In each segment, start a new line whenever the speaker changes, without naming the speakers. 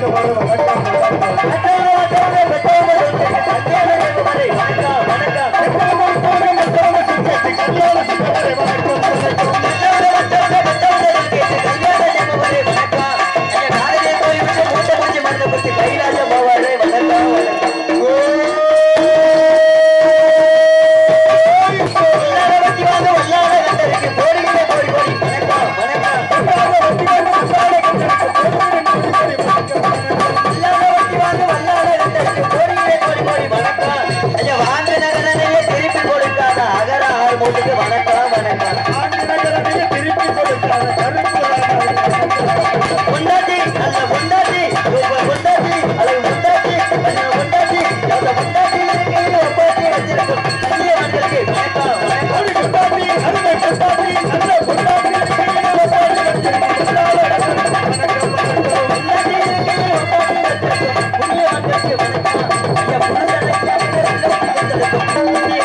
வணக்கம் வணக்கம் பொண்டாட்டி நல்ல பொண்டாட்டி சூப்பர் பொண்டாட்டி அழகு பொண்டாட்டி நல்ல பொண்டாட்டி நல்ல பொண்டாட்டி இருக்கையில் ஒப்பாட்டி வச்சிருக்கும் நல்ல மக்களுக்கு வணக்கம் வணக்கம் பொண்டாட்டி இருக்கையில் ஒப்பாட்டி வச்சிருக்கும் புண்ணிய மக்களுக்கு வணக்கம் ஐயா புருஷனுக்கு நல்ல மக்களுக்கும் புண்ணிய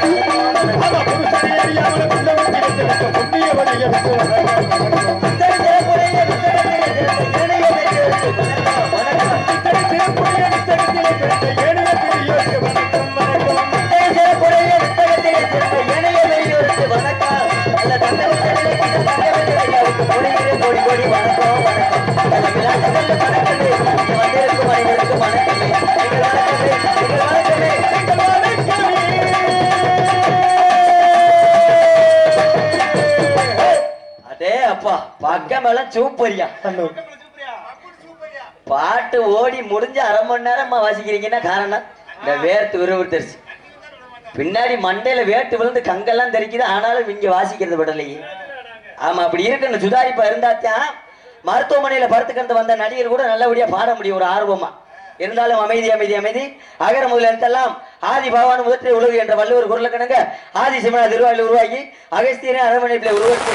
அடே அப்பா பக்கமெல்லாம் சூப்பரியா பாட்டு ஓடி முடிஞ்ச அரை மணி நேரமா வாசிக்கிறீங்கன்னா காரணம் இந்த வேர்த்து விறுவிறுத்துருச்சு பின்னாடி மண்டையில வேட்டு விழுந்து கங்கெல்லாம் தெரிக்குது ஆனாலும் இங்க வாசிக்கிறது படலையே ஆமா அப்படி இருக்கணும் சுதாரிப்பா இருந்தாத்தான் மருத்துவமனையில படுத்து கிடந்து வந்த நடிகர் கூட நல்லபடியா பாட முடியும் ஒரு ஆர்வமா இருந்தாலும் அமைதி அமைதி அமைதி அகர முதல் எழுத்தெல்லாம் ஆதி பகவான் முதற்றை உலகு என்ற வள்ளுவர் குரல கணங்க ஆதி சிவனா திருவாயில் உருவாகி அகஸ்தியரை அரண்மனைப்பில் உருவாக்கி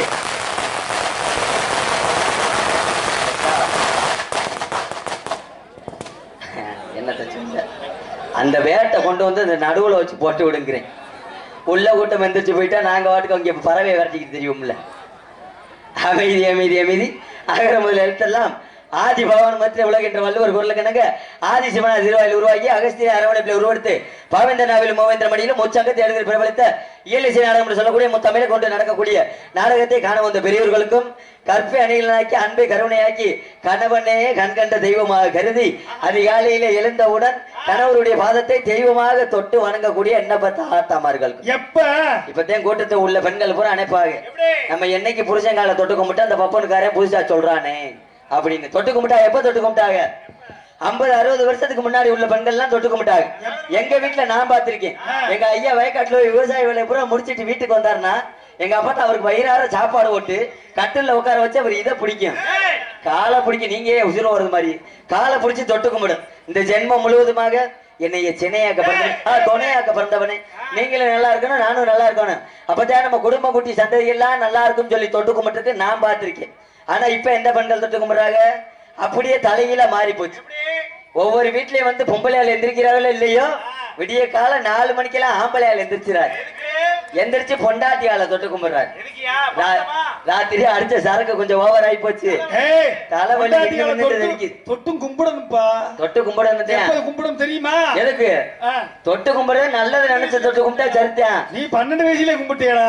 என்னத்த சொல்ல அந்த வேட்டை கொண்டு வந்து அந்த நடுவுல வச்சு போட்டு விடுங்கிறேன் உள்ள கூட்டம் எந்திரிச்சு போயிட்டா நாங்க வாட்டுக்கு அங்கே பறவை விரட்டிக்கு தெரியும்ல அமைதி அமைதி அமைதி அகர முதல் எழுத்தெல்லாம் ஆதி பகவான் மத்திய உலகின்ற வள்ளுவர் குரல் கணங்க ஆதி சிவனா திருவாயில் உருவாகி அகஸ்திய அரவணைப்பில் உருவெடுத்து பாவேந்திரனாவில் மூவேந்திர மடியிலும் முச்சங்கத்தை எழுதி பிரபலித்த இயலிசை நாடகம் என்று சொல்லக்கூடிய முத்தமிழை கொண்டு நடக்கக்கூடிய நாடகத்தை காண வந்த பெரியவர்களுக்கும் கற்பை அணிகளாக்கி அன்பை கருணையாக்கி கணவனே கண்கண்ட தெய்வமாக கருதி அதிகாலையிலே எழுந்தவுடன் கணவருடைய பாதத்தை தெய்வமாக தொட்டு வணங்கக்கூடிய எண்ணப்பட்ட ஆத்தாமார்கள்
எப்ப
இப்பதான் கூட்டத்தை உள்ள பெண்கள் பூரா அணைப்பாங்க நம்ம என்னைக்கு புருஷங்கால தொட்டு கும்பிட்டு அந்த பப்பனுக்காரன் புதுசா சொல்றானே அப்படின்னு தொட்டு கும்பிட்டா எப்ப தொட்டு கும்பிட்டாங்க ஐம்பது அறுபது வருஷத்துக்கு முன்னாடி உள்ள பெண்கள் எல்லாம் தொட்டு கும்பிட்டாங்க எங்க வீட்டுல நான் பார்த்திருக்கேன் எங்க ஐயா வயக்காட்டுல விவசாய வேலையை பூரா முடிச்சிட்டு வீட்டுக்கு வந்தாருன்னா எங்க அப்பா அவருக்கு வயிறார சாப்பாடு போட்டு கட்டில்ல உட்கார வச்சு அவர் இதை பிடிக்கும் காலை பிடிக்க நீங்க ஏன் உசுரம் வருது மாதிரி காலை பிடிச்சு தொட்டு கும்பிடும் இந்த ஜென்மம் முழுவதுமாக என்னைய சினையாக்க பிறந்த ஆ, துணையாக்க பிறந்தவனே நீங்களும் நல்லா இருக்கணும் நானும் நல்லா இருக்கணும் அப்பதான் நம்ம குடும்ப குட்டி சந்ததி எல்லாம் நல்லா இருக்கும்னு சொல்லி தொட்டு கும்பிட்டுருக்கு நான் பார்த்திருக்கேன் ஆனா இப்ப எந்த பெண்கள் தொட்டு கும்பிடுறாங்க அப்படியே தலையில மாறி போச்சு ஒவ்வொரு வீட்லயும் வந்து பொம்பளையால் எந்திரிக்கிறாங்களோ இல்லையோ விடிய கால நாலு மணிக்கெல்லாம் ஆம்பளையால் எந்திரிச்சிறாரு எந்திரிச்சு பொண்டாட்டியால தொட்டு கும்பிடுறாரு ரா- ராத்திரி அடிச்ச சரக்கு கொஞ்சம் ஓவர் ஆகி போச்சு
ஏய்,
தலைவலி
பொண்டாட்டிகளை
நின்னு நின்னு
தொட்டு-
தெரிக்குது.
தொட்டும் கும்பிடணும்ப்பா
தொட்டு கும்பிடணும்
எப்ப கும்பிடும் தெரியுமா
எதுக்கு
ஆ,
தொட்டு கும்பிடுறது நல்லது நினைச்சு தொட்டு கும்பிட்டா சரித்தான்
நீ பன்னெண்டு வயசுல கும்பிட்டியடா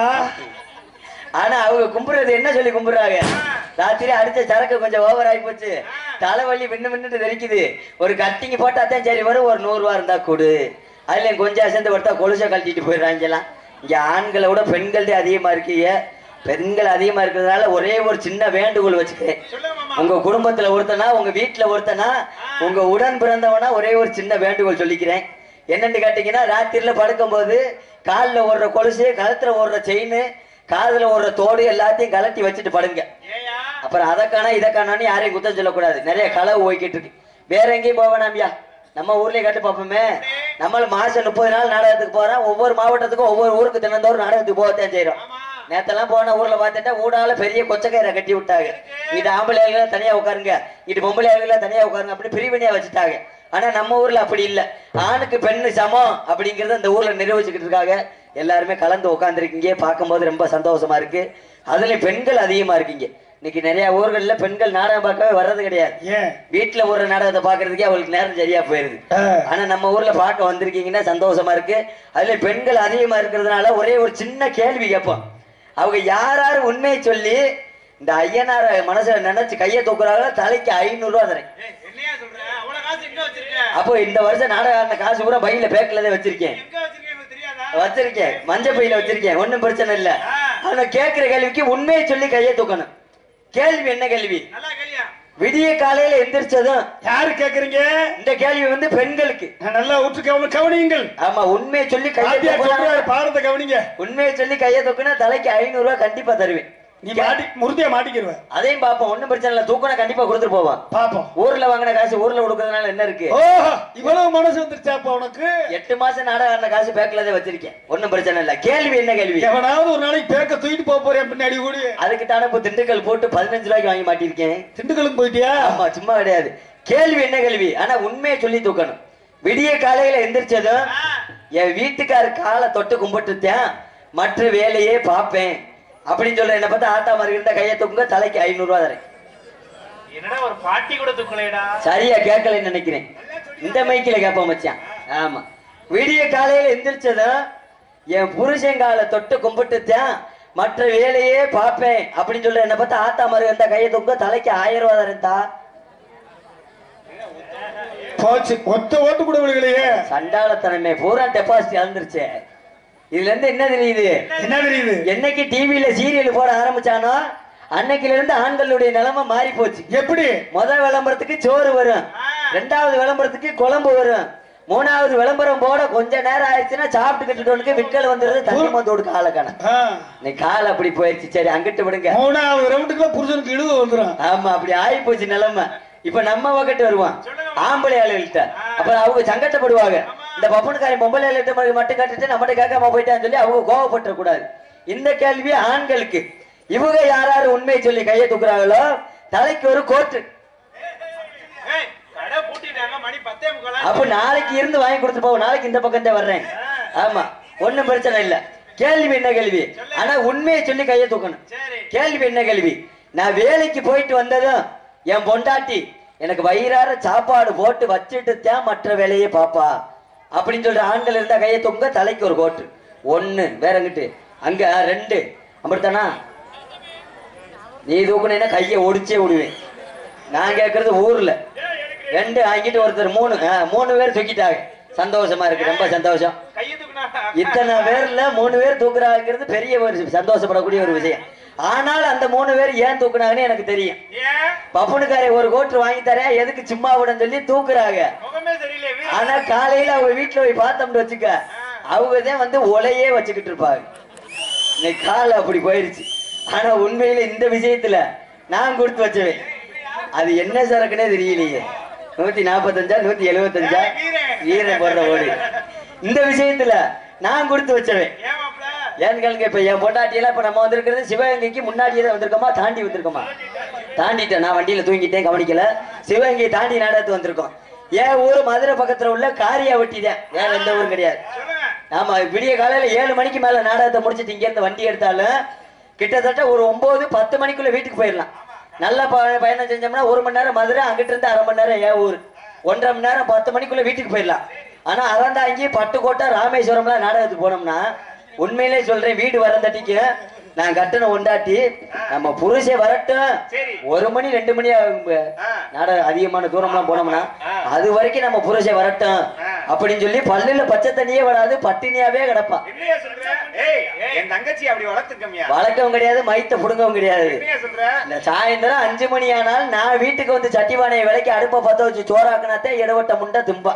ஆனா அவங்க கும்பிடுறது என்ன சொல்லி கும்பிடுறாங்க ராத்திரி அடிச்ச சரக்கு கொஞ்சம் ஓவர் ஆகி போச்சு தலைவலி விண்ணு விண்ணுட்டு தெரிக்குது ஒரு கட்டிங் போட்டா தான் சரி வரும் ஒரு நூறு ரூபா இருந்தா கொடு அதுல கொஞ்சம் அசந்து படுத்தா கொலுசை கழட்டிட்டு போயிடுறாங்கலாம் இங்க ஆண்களை விட பெண்கள்டே அதிகமா இருக்கீங்க பெண்கள் அதிகமா இருக்கிறதுனால ஒரே ஒரு சின்ன வேண்டுகோள் வச்சுக்கிறேன் உங்க குடும்பத்துல ஒருத்தனா உங்க வீட்டுல ஒருத்தனா உங்க உடன் பிறந்தவனா ஒரே ஒரு சின்ன வேண்டுகோள் சொல்லிக்கிறேன் என்னன்னு கேட்டீங்கன்னா ராத்திரில படுக்கும்போது கால்ல ஓடுற கொலுசு கழுத்துல ஓடுற செயின் காதுல ஓடுற தோடு எல்லாத்தையும் கலட்டி வச்சுட்டு படுங்க அப்புறம் அதை காணா இதை காணான்னு யாரையும் குத்தம் சொல்லக்கூடாது நிறைய களவு போய்கிட்டு இருக்கு வேற எங்கேயும் போக வேணாம்பியா நம்ம ஊர்லயே கட்டு பார்ப்போமே நம்மளும் மாசம் முப்பது நாள் நாடகத்துக்கு போறோம் ஒவ்வொரு மாவட்டத்துக்கும் ஒவ்வொரு ஊருக்கு தினந்தோறும் நாடகத்துக்கு போகத்தான் செய்யறோம் நேத்தெல்லாம் போன ஊர்ல பார்த்துட்டா ஊடால பெரிய கொச்சக்கயிறை கட்டி விட்டாங்க இது ஆம்பளை ஆளுகளை தனியா உட்காருங்க இது பொம்பளை ஆளுகளை தனியா உட்காருங்க அப்படி பிரிவினையா வச்சுட்டாங்க ஆனா நம்ம ஊர்ல அப்படி இல்ல ஆணுக்கு பெண்ணு சமம் அப்படிங்கறத அந்த ஊர்ல நிர்வகிச்சுக்கிட்டு இருக்காங்க எல்லாருமே கலந்து உட்காந்துருக்கீங்க பார்க்கும்போது ரொம்ப சந்தோஷமா இருக்கு அதுல பெண்கள் அதிகமா இருக்கீங்க இன்னைக்கு நிறைய ஊர்கள்ல பெண்கள் நாடகம் பார்க்கவே வர்றது கிடையாது
ஏன்
வீட்டுல ஒரு நாடகத்தை பாக்குறதுக்கே அவங்களுக்கு நேரம் சரியா போயிருது
ஆ,
ஆனா நம்ம ஊர்ல பார்க்க வந்திருக்கீங்கன்னா சந்தோஷமா இருக்கு அதுல பெண்கள் அதிகமா இருக்கிறதுனால ஒரே ஒரு சின்ன கேள்வி கேட்போம் அவங்க யார் யார் உண்மையை சொல்லி இந்த ஐயனார மனசுல நினைச்சு கையை தூக்குறாங்களோ தலைக்கு ஐநூறு ரூபா தரேன்
ஏய், என்னையா சொல்ற அவ்வளவு காசு எங்க வச்சிருக்க
அப்போ இந்த வருஷம் நாடகம் ஆடின காசு பூரா பையில பேக்கில தான் வச்சிருக்கேன்
எங்க வச்சிருக்க எனக்கு தெரியாதா
வச்சிருக்கேன் மஞ்ச பையில வச்சிருக்கேன் ஒண்ணும் பிரச்சனை இல்ல ஆனா கேட்கிற கேள்விக்கு உண்மையை சொல்லி கையை தூக்கணும் கேள்வி என்ன கேள்வி
நல்லா கேளியா
விடிய காலையில எந்திரிச்சதும்
யாரு கேக்குறீங்க
இந்த கேள்வி வந்து பெண்களுக்கு
நான் நல்லா ஊற்று கவனி கவனியுங்கள்
ஆமா உண்மையை சொல்லி கையை
வாத்தியார்
தூக்குனா
சொல்றாரு, பாடத்தை கவனிங்க
உண்மையை சொல்லி கையை தூக்குனா தலைக்கு ஐநூறு ரூபாய் கண்டிப்பா தருவேன்
நீ மாட்டி முருதியா மாட்டிக்கிருவ
அதையும் பார்ப்போம் ஒண்ணும் பிரச்சனை இல்ல தூக்குனா கண்டிப்பா கொடுத்துட்டு போவான்
பாப்போம்
ஊர்ல வாங்கின காசு ஊர்ல கொடுக்கறதுனால என்ன இருக்கு
ஓஹோ இவ்வளவு மனசு வந்துருச்சாப்பா உனக்கு
எட்டு மாசம் நாடகம் ஆடின காசு பேக்ல தான் வச்சிருக்கேன் ஒண்ணும் பிரச்சனை இல்ல கேள்வி என்ன கேள்வி
எவனாவது ஒரு நாளைக்கு பேக்க தூக்கிட்டு போக போறேன் பின்னாடி கூடி
அதுக்கு தானே இப்ப திண்டுக்கல் போட்டு பதினஞ்சு ரூபாய்க்கு வாங்கி மாட்டிருக்கேன்
திண்டுக்கலுக்கு போயிட்டியா
ஆமா சும்மா கிடையாது கேள்வி என்ன கேள்வி ஆனா உண்மையை சொல்லி தூக்கணும் விடிய காலையில எந்திரிச்சதும் என் வீட்டுக்காரு காலை தொட்டு கும்பிட்டுத்தேன் மற்ற வேலையே பார்ப்பேன் அப்படின்னு சொல்ற என்ன பார்த்தா ஆத்தா மாதிரி இருந்தா கையை தூக்குங்க தலைக்கு ஐநூறு ரூபா தரேன்
என்னடா ஒரு பாட்டி கூட தூக்கலையடா
சரியா கேட்கலன்னு நினைக்கிறேன் இந்த மைக்கில கேட்போம் மச்சான் ஆமா விடிய காலையில எந்திரிச்சதும் என் புருஷன் காலை தொட்டு கும்பிட்டுத்தேன் மற்ற வேலையே பார்ப்பேன் அப்படின்னு சொல்ற என்ன பார்த்தா ஆத்தா மாதிரி இருந்தா கையை தூக்குங்க தலைக்கு ஆயிரம் ரூபா தரேன் தா
போச்சு ஒத்த ஓட்டு கூட விழுகலையே
சண்டாளத்தனமே பூரா டெபாசிட் இழந்துருச்சு இதுல இருந்து என்ன தெரியுது
என்ன தெரியுது
என்னைக்கு டிவியில சீரியல் போட ஆரம்பிச்சானோ அன்னைக்குல இருந்து ஆண்களுடைய நிலைமை மாறி போச்சு
எப்படி
முதல் விளம்பரத்துக்கு சோறு வரும் ரெண்டாவது விளம்பரத்துக்கு குழம்பு வரும் மூணாவது விளம்பரம் போட கொஞ்ச நேரம் ஆயிடுச்சுன்னா சாப்பிட்டுக்கிட்டு விற்கல் வந்துருது தண்ணி மந்து கொடுக்க ஆளை காணோம்.
ஆ,
இன்னைக்கு கால் அப்படி போயிடுச்சு சரி அங்கிட்டு விடுங்க
மூணாவது ரவுண்டுக்குள்ள புருஷனுக்கு இழுவு வந்துரும்
ஆமா அப்படி ஆகி போச்சு நிலைமை இப்ப நம்ம வகட்டு வருவான் ஆம்பளை ஆளுகிட்ட அப்ப அவங்க சங்கட்டப்படுவாங்க இந்த பப்பனுக்காரி பொம்பளை ஆளுகிட்ட மட்டும் கட்டுட்டு நம்மகிட்ட கேட்காம போயிட்டான்னு சொல்லி அவங்க கோவப்பட்டுற கூடாது இந்த கேள்வி ஆண்களுக்கு இவங்க யார் யாரு உண்மையை சொல்லி கையை தூக்குறாங்களோ தலைக்கு ஒரு கோட்டு
ஏய் கடை பூட்டிட்டாங்க மணி பத்தே முக்காலா
அப்ப நாளைக்கு இருந்து வாங்கி கொடுத்துட்டு போவோம் நாளைக்கு இந்த பக்கம் தான் வர்றேன் ஆமா ஒண்ணும் பிரச்சனை இல்ல கேள்வி என்ன கேள்வி ஆனா உண்மையை சொல்லி கையை தூக்கணும்
சரி
கேள்வி என்ன கேள்வி நான் வேலைக்கு போயிட்டு வந்ததும் என் பொண்டாட்டி எனக்கு வயிறார சாப்பாடு போட்டு வச்சுட்டு தான் மற்ற வேலையை பாப்பா அப்படின்னு சொல்ற ஆண்கள் இருந்தா கையை தூங்க தலைக்கு ஒரு கோட்டு ஒண்ணு வேற எங்கிட்டு அங்க ரெண்டு அப்படித்தானா நீ தூக்குனேன்னா கையை ஒடிச்சே விடுவேன் நான் கேட்கறது ஊர்ல ரெண்டு அங்கிட்டு ஒருத்தர் மூணு ஆ, மூணு பேர் தூக்கிட்டாங்க சந்தோஷமா இருக்கு ரொம்ப சந்தோஷம்
கையை தூக்குனா
இத்தனை பேர்ல மூணு பேர் தூக்குறாங்கிறது பெரிய ஒரு சந்தோஷப்படக்கூடிய ஒரு விஷயம் ஆனால் அந்த மூணு பேர் ஏன் தூக்குனாங்கன்னு எனக்கு தெரியும்
ஏன்
பப்புனுக்காரை ஒரு கோட்டு வாங்கி தரேன் எதுக்கு சும்மா விடன்னு சொல்லி தூக்குறாங்க
முகமே சரியில்லை வீர
ஆனா காலையில அவங்க வீட்டுல போய் பார்த்தோம்னு வச்சுக்க அவங்க தான் வந்து ஒலையே வச்சுக்கிட்டு இருப்பாங்க இன்னைக்கு கால அப்படி போயிருச்சு ஆனா உண்மையில இந்த விஷயத்துல நான் கொடுத்து வச்சவேன் அது என்ன சரக்குனே தெரியலையே நூத்தி நாற்பத்தஞ்சா நூத்தி எழுபத்தஞ்சா வீரன் போடுற ஓடு இந்த விஷயத்துல நான் கொடுத்து வச்சவேன்
ஏன் மாப்ள
ஏன்னு கேளுங்க இப்ப என் பொண்டாட்டி எல்லாம் இப்ப நம்ம வந்திருக்கிறது சிவகங்கைக்கு முன்னாடியே தான் வந்திருக்கோமா தாண்டி வந்திருக்கோமா தாண்டிட்டேன் நான் வண்டியில தூங்கிட்டேன் கவனிக்கல சிவகங்கை தாண்டி நாடகத்து வந்திருக்கோம் என் ஊர் மதுரை பக்கத்துல உள்ள காரியாவட்டி தான் வேற எந்த ஊரும் கிடையாது
சொல்லுங்க
ஆமா விடிய காலையில ஏழு மணிக்கு மேல நாடகத்தை முடிச்சிட்டு இங்க இருந்து வண்டி எடுத்தாலும் கிட்டத்தட்ட ஒரு ஒன்பது பத்து மணிக்குள்ள வீட்டுக்கு போயிடலாம் நல்ல ப- பயணம் செஞ்சோம்னா ஒரு மணி நேரம் மதுரை அங்கிட்டு இருந்து அரை மணி நேரம் என் ஊர் ஒன்றரை மணி நேரம் பத்து மணிக்குள்ள வீட்டுக்கு போயிடலாம் ஆனா அறந்தாங்கி பட்டுக்கோட்டை ராமேஸ்வரம்லாம் நாடகத்துக்கு போனோம்னா உண்மையிலே சொல்றேன் வீடு வரந்தட்டிக்கு நான் கட்டணம் ஒண்டாட்டி நம்ம புருஷே வரட்டும்
சரி.
ஒரு மணி ரெண்டு மணி ஆகும் ப.
ஆ.
நாடகம் அதிகமான தூரம்லாம் போனோம்னா
ஆ.
அது வரைக்கும் நம்ம புருஷே வரட்டும்
ஆ.
அப்படின்னு சொல்லி பல்லுல பச்சை தண்ணியே வராது பட்டினியாவே கிடப்பா
என்னையா சொல்ற ஏய் என் தங்கச்சி அப்படி வளர்த்துக்கமியா
வளர்க்கவும் கிடையாது மைத்த புடுங்கவும் கிடையாது
என்னையா சொல்ற
இந்த சாயந்தரம் அஞ்சு மணி ஆனால் நான் வீட்டுக்கு வந்து சட்டி பானையை விலைக்கு அடுப்பை பத்த வச்சு சோறாக்குனாத்தே இடவட்ட முண்டை தும்பா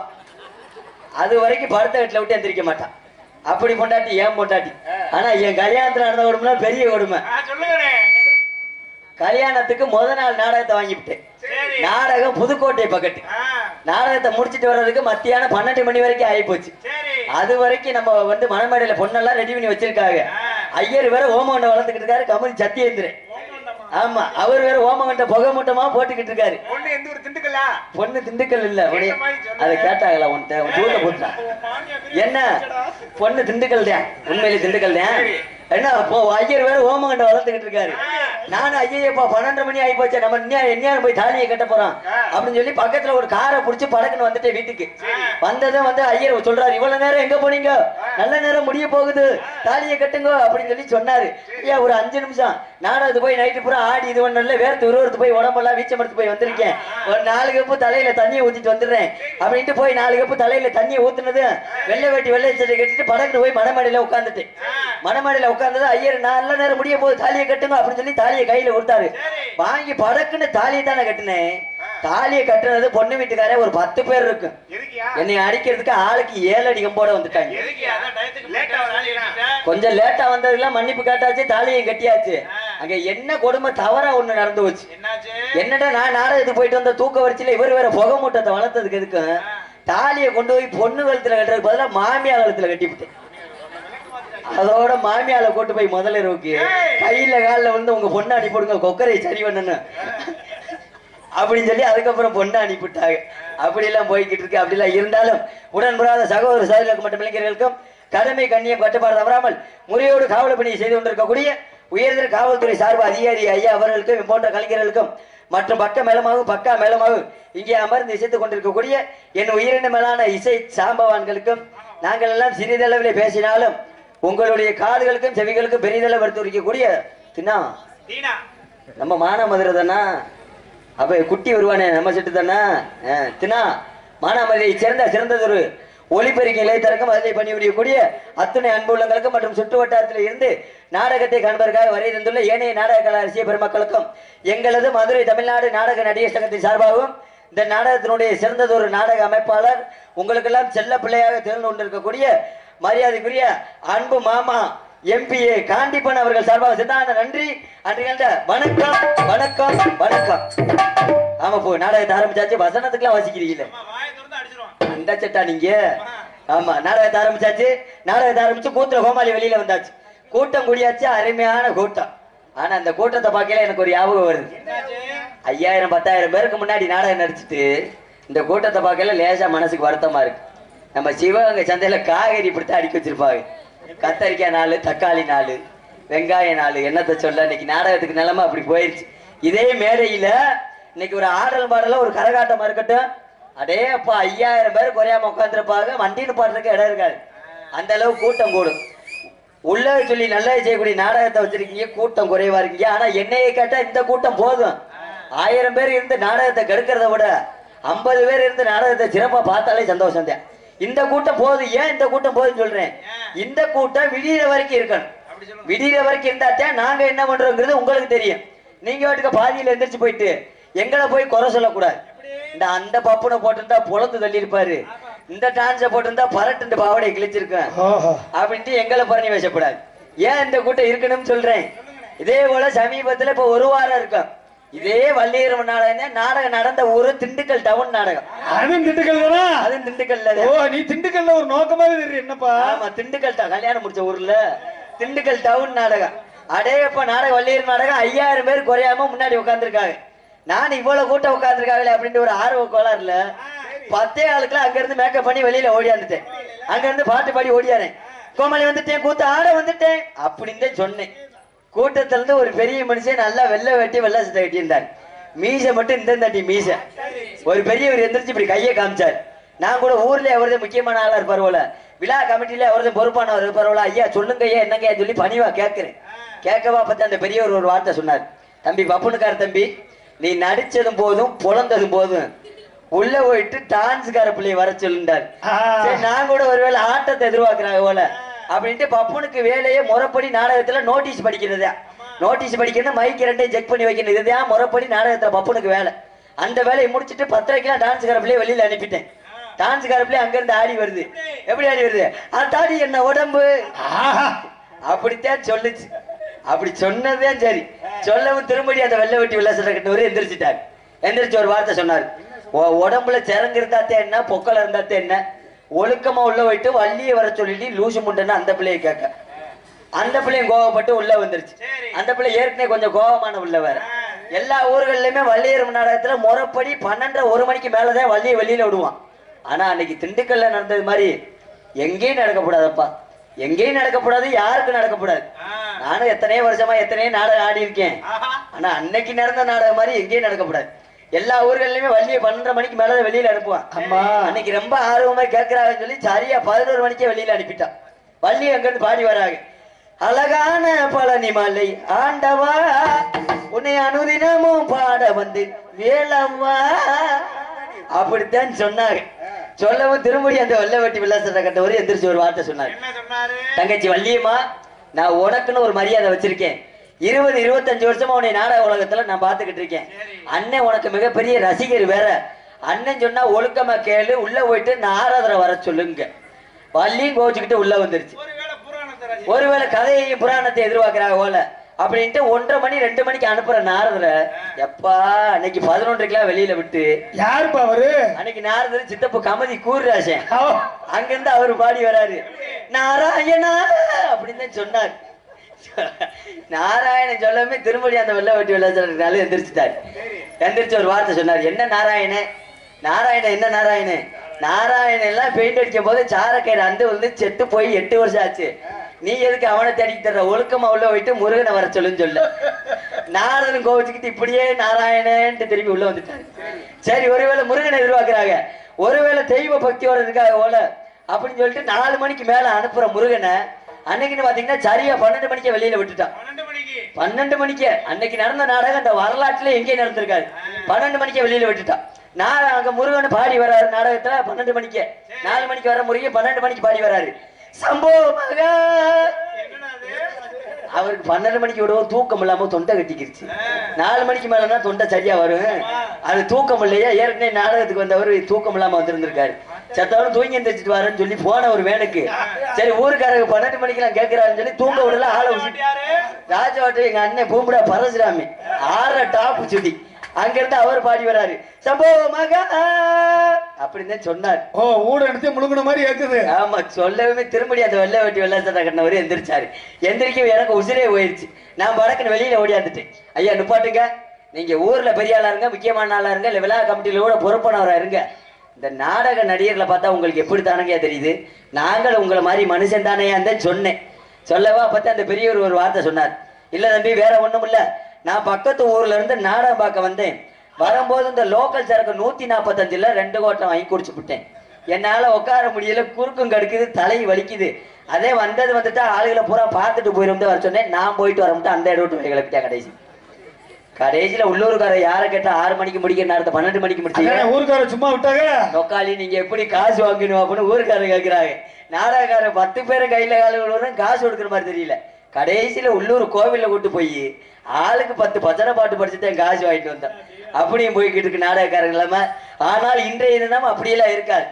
அது வரைக்கும் படுத்த வீட்டுல விட்டு எந்திரிக்க மாட்டான் அப்படி பொண்டாட்டி ஏன் பொண்டாட்டி ஆனா என் கல்யாணத்துல நடந்த கொடுமை பெரிய கொடுமை
ஆ, சொல்லுங்கண்ணே
கல்யாணத்துக்கு முத நாள் நாடகத்தை வாங்கிவிட்டேன்
சரி
நாடகம் புதுக்கோட்டை பக்கத்து
ஆ,
நாடகத்தை முடிச்சிட்டு வர்றதுக்கு மத்தியானம் பன்னெண்டு மணி வரைக்கும் ஆகி போச்சு
சரி
அது வரைக்கும் நம்ம வந்து மணமேடையில பொண்ணெல்லாம் ரெடி பண்ணி வச்சிருக்காங்க ஐயர் வேற ஓமகண்டம் வளர்த்துக்கிட்டு இருக்காரு கமல் சத்தியேந்திரன் ஆமா அவர் வேற ஓமகண்ட புகை மூட்டமா போட்டுக்கிட்டு இருக்காரு
பொண்ணு எந்த ஒரு திண்டுக்கல்லா
பொண்ணு திண்டுக்கல் இல்ல உடைய-
என்ன மாதிரி சொல்ல?
அதை கேட்டாங்களா உன்கிட்ட உன் தூண்ட போட்டான் என்ன பொண்ணு திண்டுக்கல் தான் உண்மையிலே திண்டுக்கல் தான் என்ன இப்போ ஐயர் வேற ஓமகண்ட வளர்த்துக்கிட்டு இருக்காரு நானும் ஐயப்பா பன்னெண்டு மணி ஆகி போச்சு நம்ம இன்னும் என்னையாரும் போய் தாலியை கட்ட போறோம் அப்படின்னு சொல்லி பக்கத்துல ஒரு காரை புடிச்சு படக்குன்னு வந்துட்டேன் வீட்டுக்கு வந்ததும் வந்து ஐயர் சொல்றாரு இவ்வளவு நேரம் எங்க போனீங்க நல்ல நேரம் முடிய போகுது தாலியை கட்டுங்க அப்படின்னு சொல்லி சொன்னாரு ஐயா ஒரு அஞ்சு நிமிஷம் நானும் அது போய் நைட்டு பூரா ஆடி இது ஒண்ணு வேர்த்து விறுவிறுத்து போய் உடம்பெல்லாம் வீச்சம் எடுத்து போய் வந்திருக்கேன் ஒரு நாலு கப்பு தலையில தண்ணியை ஊத்திட்டு வந்துடுறேன் அப்படின்ட்டு போய் நாலு கப்பு தலையில தண்ணியை ஊத்துனது வெள்ளை வெட்டி வெள்ளை சட்டை கட்டிட்டு படக்குன்னு போய் மணமேடையில உட்காந்துட்டேன் மணமேடையில உட்கார்ந்தது ஐயர் நல்ல நேரம் முடிய போகுது தாலியை கட்டுங்க அப்படின்னு சொல்லி தாலியை கையில கொடுத்தாரு வாங்கி படக்குன்னு தாலியை தானே கட்டினேன் தாலியை கட்டுனது பொண்ணு வீட்டுக்காரே ஒரு பத்து பேர் இருக்கு
எதுக்கியா
என்னை அடிக்கிறதுக்கு ஆளுக்கு ஏழு அடி கம்போட வந்துட்டாங்க
எதுக்கியா அதான் டயத்துக்கு லேட்டா வராங்க
கொஞ்சம் லேட்டா வந்ததுல மன்னிப்பு கேட்டாச்சு தாலியும் கட்டியாச்சு அங்க என்ன கொடுமை தவறா ஒண்ணு நடந்து போச்சு
என்னாச்சு
என்னடா நான் நாடகத்துக்கு போயிட்டு வந்த தூக்க வரிச்சில இவர் வேற புகை மூட்டத்தை வளர்த்ததுக்கு எதுக்கு தாலியை கொண்டு போய் பொண்ணு கழுத்துல கட்டுறதுக்கு பதிலா மாமியா கழுத்துல கட்டிவிட்டேன் அதோட மாமியால கூட்டு போய் முதல்ல இருக்கு கையில கால்ல வந்து உங்க பொண்ணை அனுப்பிவிடுங்க கொக்கரை சரி பண்ணணும் அப்படின்னு சொல்லி அதுக்கப்புறம் பொண்ணை அனுப்பிவிட்டாங்க அப்படிலாம் போய்கிட்டு இருக்கு அப்படிலாம் இருந்தாலும் உடன்படாத சகோதர சகோதரர்களுக்கு மற்றும் இளைஞர்களுக்கும் கடமை கண்ணியம் கட்டுப்பாடு தவறாமல் முறையோடு காவல் பணியை செய்து கொண்டிருக்கக்கூடிய உயர்தர காவல்துறை சார்பு அதிகாரி ஐயா அவர்களுக்கும் இது போன்ற கலைஞர்களுக்கும் மற்றும் பக்க மேலமாகவும் பக்கா மேலமாகவும் இங்கே அமர்ந்து இசைத்துக் கொண்டிருக்கக்கூடிய என் உயிரின மேலான இசை சாம்பவான்களுக்கும் நாங்கள் எல்லாம் சிறிதளவில் பேசினாலும் உங்களுடைய காதுகளுக்கும் செவிகளுக்கும் பெரிதளவு எடுத்துரைக்கக்கூடிய தினா
தீனா
நம்ம மானாமதுரை தானா அப்ப குட்டி வருவானே நம்ம செட்டு தானே அஹ், தினா மானாமதுரையை சேர்ந்த சிறந்ததொரு ஒளிபெருக்கி இலைத்தரக்கம் அதிலே பணிபுரியக்கூடிய அத்துணை அன்புள்ளங்களுக்கும் மற்றும் சுற்று வட்டாரத்தில் இருந்து நாடகத்தை காண்பதற்காக வருகை தந்துள்ள ஏனைய நாடக கலா ரசிக பெருமக்களுக்கும் எங்களது மதுரை தமிழ்நாடு நாடக நடிகர் சங்கத்தின் சார்பாகவும் இந்த நாடகத்தினுடைய சிறந்ததொரு நாடக அமைப்பாளர் உங்களுக்கெல்லாம் செல்ல பிள்ளையாக திறந்து கொண்டிருக்கக்கூடிய மரியாதைக்குரிய அன்பு மாமா எம்பிஏ காண்டிப்பன் அவர்கள் சார்பாக சித்தாந்த நன்றி அன்றைய வணக்கம் வணக்கம் வணக்கம் ஆமா போ நாடகத்தை ஆரம்பிச்சாச்சு வசனத்துக்குலாம் வசிக்கிறீங்களே
அம்மா வாயை திறந்து அடிச்சிருவான்
அந்த சட்டா நீங்க ஆமா நாடகத்தை ஆரம்பிச்சாச்சு நாடகத்தை ஆரம்பிச்சு கூத்துல கோமாளி வெளியில வந்தாச்சு கூட்டம் கூடியாச்சு அருமையான கூட்டம் ஆனா அந்த கூட்டத்தை பார்க்கல எனக்கு ஒரு ஞாபகம் வருது
என்னாச்சு
ஐயாயிரம் பத்தாயிரம் பேருக்கு முன்னாடி நாடகம் நடிச்சிட்டு இந்த கூட்டத்தை பார்க்கல லேசா மனசுக்கு வருத்தமா இருக்கு நம்ம சிவகங்கை சந்தையில காய்கறி இப்படித்தான் அடிக்க வச்சிருப்பாங்க கத்தரிக்காய் நாலு தக்காளி நாலு வெங்காய நாலு என்னத்தை சொல்ல இன்னைக்கு நாடகத்துக்கு நிலைமை அப்படி போயிருச்சு இதே மேடையில இன்னைக்கு ஒரு ஆடல் பாடல ஒரு கரகாட்டமா இருக்கட்டும் அடே அப்பா ஐயாயிரம் பேர் குறையாம உட்காந்துருப்பாங்க வண்டின்னு பாடுறதுக்கு இடம் இருக்காது அந்த அளவு கூட்டம் கூடும் உள்ள சொல்லி நல்லது செய்யக்கூடிய நாடகத்தை வச்சிருக்கீங்க கூட்டம் குறைவா இருக்கீங்க ஆனா என்னைய கேட்டா இந்த கூட்டம் போதும் ஆயிரம் பேர் இருந்து நாடகத்தை கெடுக்கிறத விட ஐம்பது பேர் இருந்து நாடகத்தை சிறப்பா பார்த்தாலே சந்தோஷம் தான் இந்த கூட்டம் போதும் ஏன் இந்த கூட்டம் போதுன்னு சொல்றேன் இந்த கூட்டம் விடியிற வரைக்கும் இருக்கணும்
அப்படி சொல்லுங்க
விடியிற வரைக்கும் இருந்தாத்தான் நாங்க என்ன பண்றோங்கிறது உங்களுக்கு தெரியும் நீங்க வாட்டுக்கு பாதியில எந்திரிச்சு போயிட்டு எங்களை போய் குறை சொல்லக்கூடாது இந்த அந்த பப்புனை போட்டிருந்தா புலந்து தள்ளி இருப்பாரு இந்த டான்ஸை போட்டிருந்தா பரட்டு பாவடை கிழிச்சிருக்கேன்
ஆஹா
அப்படின்ட்டு எங்களை பண்ணி பேசக்கூடாது ஏன் இந்த கூட்டம் இருக்கணும்னு சொல்றேன் இதே போல சமீபத்துல இப்ப ஒரு வாரம் இருக்கும் இதே வள்ளியர் நாடகம் நாடகம் நடந்த ஊரு திண்டுக்கல் டவுன் நாடகம்
அதுவும் திண்டுக்கல் தானா
அது திண்டுக்கல்ல
ஓ நீ திண்டுக்கல்ல ஒரு நோக்கமாவே தெரியும் என்னப்பா
ஆமா திண்டுக்கல் ட- கல்யாணம் முடிச்ச ஊர்ல திண்டுக்கல் டவுன் நாடகம் அடேயப்ப நாடகம் வள்ளியர் நாடகம் ஐயாயிரம் பேர் குறையாம முன்னாடி உட்கார்ந்திருக்காங்க நான் இவ்வளவு கூட்டம் உட்கார்ந்திருக்காங்களே அப்படின்ட்டு ஒரு ஆர்வ கோளாறுல பத்தே ஆளுக்குலாம் அங்க இருந்து மேக்கப் பண்ணி வெளியில ஓடியாந்துட்டேன் அங்க இருந்து பாட்டு பாடி ஓடியாரேன் கோமாளி வந்துட்டேன் கூத்த ஆட வந்துட்டேன் அப்படின்னு தான் சொன்னேன் கூட்டத்துல இருந்து ஒரு பெரிய மனுஷன் நல்லா வெள்ளை வெட்டி வெள்ளை சட்டை கட்டியிருந்தார் மீசை மட்டும் இந்த தட்டி மீசை ஒரு பெரியவர் எந்திரிச்சு இப்படி கையை காமிச்சார் நான் கூட ஊர்ல அவரது முக்கியமான ஆளா இருப்பார் போல விழா கமிட்டில அவரது பொறுப்பானவர் இருப்பார் போல ஐயா சொல்லுங்க ஐயா என்னங்க சொல்லி பணிவா கேட்கிறேன் கேட்கவா பார்த்து அந்த பெரியவர் ஒரு வார்த்தை சொன்னார் தம்பி பப்புனுக்கார தம்பி நீ நடிச்சதும் போதும் புலந்ததும் போதும் உள்ள போயிட்டு டான்ஸ்கார பிள்ளைய வர சொல்லுண்டார்
ஆ.
சரி நான் கூட ஒருவேளை ஆட்டத்தை எதிர்பார்க்கறாங்க போல அப்படின்ட்டு பப்புனுக்கு வேலையே முறைப்படி நாடகத்துல நோட்டீஸ் படிக்கிறதா நோட்டீஸ் படிக்கணும் மைக் ரெண்டையும் செக் பண்ணி வைக்கணும் இதுதான் முறைப்படி நாடகத்துல பப்புனுக்கு வேலை அந்த வேலையை முடிச்சிட்டு பத்தரைக்கெல்லாம் டான்ஸ்கார பிள்ளைய வெளியில அனுப்பிட்டேன் டான்ஸ்கார பிள்ளை அங்க இருந்து ஆடி வருது எப்படி ஆடி வருது அத்தாடி என்ன உடம்பு
ஆஹா
அப்படித்தான் சொல்லுச்சு அப்படி சொன்னதுதான் சரி சொல்லவும் திரும்படி அந்த வெள்ளை வெட்டி வெள்ள சட்டை கட்டினவரு எந்திரிச்சிட்டார் எந்திரிச்சு ஒரு வார்த்தை சொன்னார் உன் உடம்புல சிறங்கு இருந்தாத்தே என்ன பொக்கல இருந்தாத்தே என்ன ஒழுக்கமா உள்ள போயிட்டு வள்ளியை வர சொல்லிட்டு லூசு முண்டன்னு அந்த பிள்ளைய கேட்க அந்த பிள்ளையும் கோவப்பட்டு உள்ள வந்துருச்சு
சரி.
அந்த பிள்ளை ஏற்கனவே கொஞ்சம் கோவமான உள்ள வேற எல்லா ஊர்கள்லயுமே வள்ளியர் நாடகத்துல முறைப்படி பன்னெண்டரை ஒரு மணிக்கு மேலதான் வள்ளியை வெளியில விடுவான் ஆனா அன்னைக்கு திண்டுக்கல்ல நடந்தது மாதிரி எங்கேயும் நடக்கக்கூடாதப்பா எங்கேயும் நடக்கப்படாது யாருக்கும் நடக்கப்படாது
ஆ.
நானும் எத்தனையோ வருஷமா எத்தனையோ நாடகம் ஆடி இருக்கேன்
ஆஹா.
ஆனா அன்னைக்கு நடந்த நாடகம் மாதிரி எங்கேயும் நடக்கப்படாது எல்லா ஊர்கள்லயுமே வள்ளியை பன்னெண்டரை மணிக்கு மேலதான் வெளியில அனுப்புவான்
அம்மா.
அன்னைக்கு ரொம்ப ஆர்வமா கேட்கறாங்கன்னு சொல்லி சரியா பதினோரு மணிக்கே வெளியில அனுப்பிட்டான் வள்ளி அங்கிருந்து பாடி வராங்க அழகான பழனி மலை ஆண்டவா உன்னை அனுதினமும் பாட வந்து வேலவா அப்படித்தான் சொன்னாங்க சொல்லவும் திரும்படி அந்த வெள்ளை வெட்டி வில்லாசத்தை கட்டவர் எந்திரிச்சு ஒரு வார்த்தை சொன்னாங்க
என்ன சொன்னாரு
தங்கச்சி வள்ளியம்மா நான் உனக்குன்னு ஒரு மரியாதை வச்சிருக்கேன் இருபது இருபத்தஞ்சு வருஷமா உன்னை நாடக உலகத்துல நான் பாத்துக்கிட்டு இருக்கேன் அண்ணன் உனக்கு மிகப்பெரிய ரசிகர் வேற அண்ணன் சொன்னா ஒழுக்கமா கேளு உள்ள போயிட்டு நாரதரை வர சொல்லுங்க வள்ளியும் கோச்சுக்கிட்டு உள்ள வந்துருச்சு
ஒருவேளை புராணத்தை ரசி
ஒருவேளை கதையையும் புராணத்தை எதிர்பார்க்கறாங்க போல அப்படின்ட்டு ஒன்றரை மணி ரெண்டு மணிக்கு அனுப்புற நாரதரை எப்பா அன்னைக்கு பதினொன்றைக்கெல்லாம் வெளியில விட்டு
யாருப்பா அவரு
அன்னைக்கு நாரதர் சித்தப்பு கமதி கூறுராசன்
அவ-
அங்கிருந்து அவரு பாடி வராரு நாராயணா அப்படின்னு தான் சொன்னார் நாராயணன் சொல்லவே திரும்படி அந்த வெள்ள வெட்டி வெள்ளாச்சாரு எந்திரிச்சிட்டாரு எந்திரிச்சு ஒரு வார்த்தை சொன்னார் என்ன நாராயணன் நாராயணன் என்ன நாராயணன் நாராயணன் எல்லாம் பெயிண்ட் அடிக்கும் போது சாரக்கயிறு அந்து வந்து செத்து போய் எட்டு வருஷம் ஆச்சு நீ எதுக்கு அவனை தேடிக்கு தர்ற ஒழுக்கமா உள்ள போயிட்டு முருகனை வர சொல்லுன்னு சொல்ல நாரதன் கோவிச்சுக்கிட்டு இப்படியே நாராயணன்ட்டு திரும்பி உள்ள வந்துட்டாரு சரி ஒருவேளை முருகனை எதிர்பார்க்கறாங்க ஒருவேளை தெய்வ பக்தியோட இருக்காங்க போல அப்படின்னு சொல்லிட்டு நாலு மணிக்கு மேல அனுப்புற முருகனை அன்னைக்குன்னு பாத்தீங்கன்னா சரியா பன்னெண்டு மணிக்கு வெளியில விட்டுட்டான்
பன்னெண்டு மணிக்கு
பன்னெண்டு மணிக்கு அன்னைக்கு நடந்த நாடகம் அந்த வரலாற்றுல எங்கேயும் நடந்திருக்காது பன்னெண்டு மணிக்கு வெளியில விட்டுட்டான் நான் அங்க முருகன் பாடி வர்றாரு நாடகத்துல பன்னெண்டு மணிக்கு நாலு மணிக்கு வர முருகன் பன்னெண்டு மணிக்கு பாடி வர்றாரு சம்போ மகா
என்னடா அது
அவருக்கு பன்னெண்டு மணிக்கு விடவும் தூக்கம் இல்லாம தொண்டை கட்டிக்கிருச்சு நாலு மணிக்கு மேலனா தொண்டை சரியா வரும் அது தூக்கம் இல்லையா ஏற்கனவே நாடகத்துக்கு வந்தவர் தூக்கம் இல்லாம வந்திருந்திருக்காரு சத்தவரும் தூங்கி எந்திரிச்சிட்டு வரேன்னு சொல்லி போன ஒரு வேனுக்கு சரி ஊருக்காரங்க பன்னெண்டு மணிக்கெல்லாம் கேட்கிறாருன்னு சொல்லி தூங்க விடல ஆளை விட்டு
யாரு
ராஜவாட்டு எங்க அண்ணன் பூம்புடா பரசுராமி ஆற டாப்பு சுடி அங்க இருந்து அவர் பாடி வராரு சம்போ மகா அப்படின்னு தான் சொன்னார்
ஓ ஊட எடுத்து முழுங்குன மாதிரி ஏக்குது
ஆமா சொல்லவே திரும்படி அந்த வெள்ளை வெட்டி வெள்ளை சட்டை கட்டினவர் எந்திரிச்சாரு எந்திரிக்க எனக்கு உசிரே போயிருச்சு நான் படக்குன்னு வெளியில ஓடியாந்துட்டேன் ஐயா நிப்பாட்டுங்க நீங்க ஊர்ல பெரிய ஆளா இருங்க முக்கியமான ஆளா இருங்க இல்ல விழா கமிட்டியில கூட பொறுப்பானவரா இருங்க இந்த நாடக நடிகர்களை பார்த்தா உங்களுக்கு எப்படி தானங்க தெரியுது நாங்கள் உங்களை மாதிரி மனுஷன் தானேயான்னு சொன்னேன் சொல்லவா அப்பதான் அந்த பெரியவர் ஒரு வார்த்தை சொன்னார் இல்ல தம்பி வேற ஒண்ணும் இல்ல நான் பக்கத்து ஊர்ல இருந்து நாடகம் பார்க்க வந்தேன் வரும்போது இந்த லோக்கல் சரக்கு நூத்தி நாற்பத்தஞ்சுல ரெண்டு கோட்டம் வாங்கி குடிச்சு விட்டேன் என்னால உட்கார முடியல குறுக்கும் கடுக்குது தலை வலிக்குது அதே வந்தது வந்துட்டா ஆளுகளை பூரா பார்த்துட்டு போயிரும் வர சொன்னேன் நான் போயிட்டு வரமுட்டு அந்த இடம் விட்டு கிளப்பிட்டேன் கடைசி கடைசியில உள்ளூர்கார யாரை கேட்டா ஆறு மணிக்கு முடிக்கிற நேரத்தை பன்னெண்டு மணிக்கு முடிச்சீங்க
அதானே ஊருக்கார சும்மா விட்டாங்க
நொக்காளி நீங்க எப்படி காசு வாங்கணும் அப்படின்னு ஊருக்காரர் கேட்கிறாங்க நாடகக்காரர் பத்து பேரும் கையில கால விழுவதும் காசு கொடுக்குற மாதிரி தெரியல கடைசியில உள்ளூர் கோவில்ல கூட்டு போய் ஆளுக்கு பத்து பச்சனை பாட்டு படிச்சுட்டு காசு வாங்கிட்டு வந்தேன் அப்படியும் போய்கிட்டு இருக்கு நாடகக்காரங்க இல்லாம ஆனால் இன்றைய தினம் அப்படியெல்லாம் இருக்காது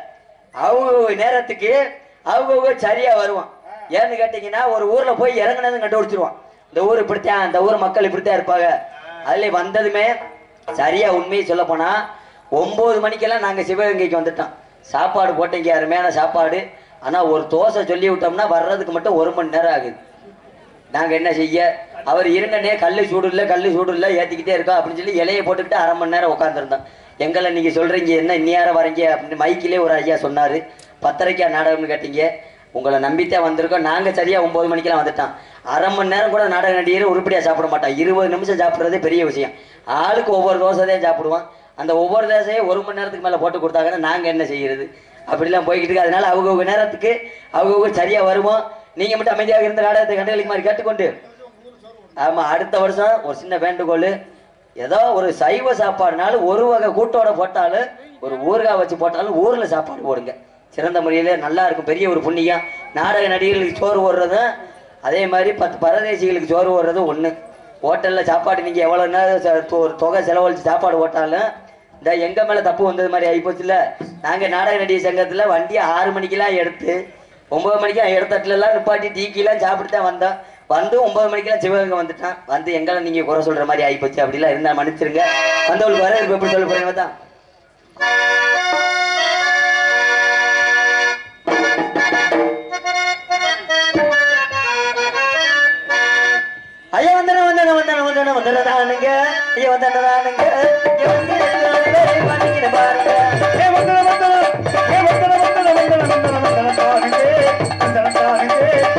அவங்க நேரத்துக்கு அவங்க சரியா வருவான் ஏன்னு கேட்டீங்கன்னா ஒரு ஊர்ல போய் இறங்குனதும் கண்டுபிடிச்சிருவான் இந்த ஊர் இப்படித்தான் இந்த ஊர் மக்கள் இப்படித்தான் இருப்பாங்க அதுல வந்ததுமே சரியா உண்மையை சொல்ல போனா ஒன்பது மணிக்கெல்லாம் நாங்க சிவகங்கைக்கு வந்துட்டோம் சாப்பாடு போட்டீங்க அருமையான சாப்பாடு ஆனா ஒரு தோசை சொல்லி விட்டோம்னா வர்றதுக்கு மட்டும் ஒரு மணி நேரம் ஆகுது நாங்க என்ன செய்ய அவர் இருங்கனே கல்லு சூடு இல்ல கல்லு சூடு இல்ல ஏத்திக்கிட்டே இருக்கோம் அப்படின்னு சொல்லி இலையை போட்டுக்கிட்டு அரை மணி நேரம் உட்காந்துருந்தோம் எங்களை நீங்க சொல்றீங்க என்ன இந்நேரம் வரீங்க அப்படின்னு மைக்கிலே ஒரு ஐயா சொன்னாரு பத்தரைக்கா நாடகம்னு கேட்டீங்க உங்களை நம்பித்தான் வந்திருக்கோம் நாங்க சரியா ஒன்பது மணிக்கெல்லாம் வந்துட்டோம் அரை மணி நேரம் கூட நாடக நடிகர் உருப்படியா சாப்பிட மாட்டோம் இருபது நிமிஷம் சாப்பிடுறதே பெரிய விஷயம் ஆளுக்கு ஒவ்வொரு தோசை தான் சாப்பிடுவோம் அந்த ஒவ்வொரு தோசையும் ஒரு மணி நேரத்துக்கு மேல போட்டு கொடுத்தாங்கன்னா நாங்க என்ன செய்யறது அப்படிலாம் போய்கிட்டு இருக்கு அதனால அவங்கவுங்க நேரத்துக்கு அவங்கவுங்க சரியா வருவோம் நீங்க மட்டும் அமைதியாக இருந்த நாடகத்தை கண்டுகளிக்கு மாதிரி கேட்டுக்கொண்டு ஆமா அடுத்த வருஷம் ஒரு சின்ன வேண்டுகோள் ஏதோ ஒரு சைவ சாப்பாடுனாலும் ஒரு வகை கூட்டோட போட்டாலும் ஒரு ஊறுகாய் வச்சு போட்டாலும் ஊர்ல சாப்பாடு போடுங்க சிறந்த முறையில நல்லா இருக்கும் பெரிய ஒரு புண்ணியம் நாடக நடிகர்களுக்கு சோறு போடுறதும் அதே மாதிரி பத்து பரதேசிகளுக்கு சோறு போடுறதும் ஒண்ணு ஹோட்டல்ல சாப்பாடு நீங்க எவ்வளவு நேரம் செ- தொ- ஒரு தொகை செலவழிச்சு சாப்பாடு போட்டாலும் இந்த எங்க மேல தப்பு வந்தது மாதிரி ஆயிப்போச்சுல நாங்க நாடக நடிகர் சங்கத்துல வண்டியை ஆறு மணிக்கெல்லாம் எடுத்து ஒன்பது மணிக்கு இடத்தட்டுல எல்லாம் நிப்பாட்டி டீக்கெல்லாம் சாப்பிட்டு தான் வந்தோம் வந்து ஒன்பது மணிக்கெல்லாம் சிவகங்கை வந்துட்டான் வந்து எங்களை நீங்க குறை சொல்ற மாதிரி ஆயிப்போச்சு அப்படிலாம் இருந்தா மன்னிச்சிருங்க வந்தவங்களுக்கு வர இப்ப எப்படி சொல்ல போறீங்க தான் ஐயா வந்தன வந்தன வந்தன வந்தன வந்தன நானுங்க ஐயா வந்தன நானுங்க ஐயா வந்து பண்ணிக்கின பாருங்க
ஏ வந்தன வந்தன ஏ வந்தன வந்தன வந்தன வந்தன வந்தன தானுங்க வந்தன தானுங்க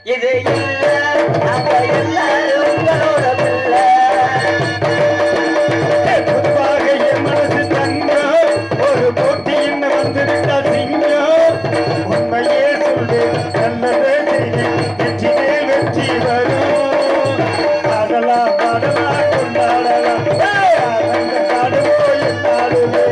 இது இல்ல நாங்க எல்லாரும் உங்களோட பிள்ளை
பொதுவாக என் மனசு தங்கம் ஒரு போட்டி என்ன வந்துவிட்டா சிங்கம் உண்மையே சொல்லு நல்லதே செய்தி வெற்றி மேல் வெற்றி வரும் பாடலாம் பாடலாம் கொண்டாடலாம் ஏய், ஆனந்த பாடுவோம் என்னாலுமே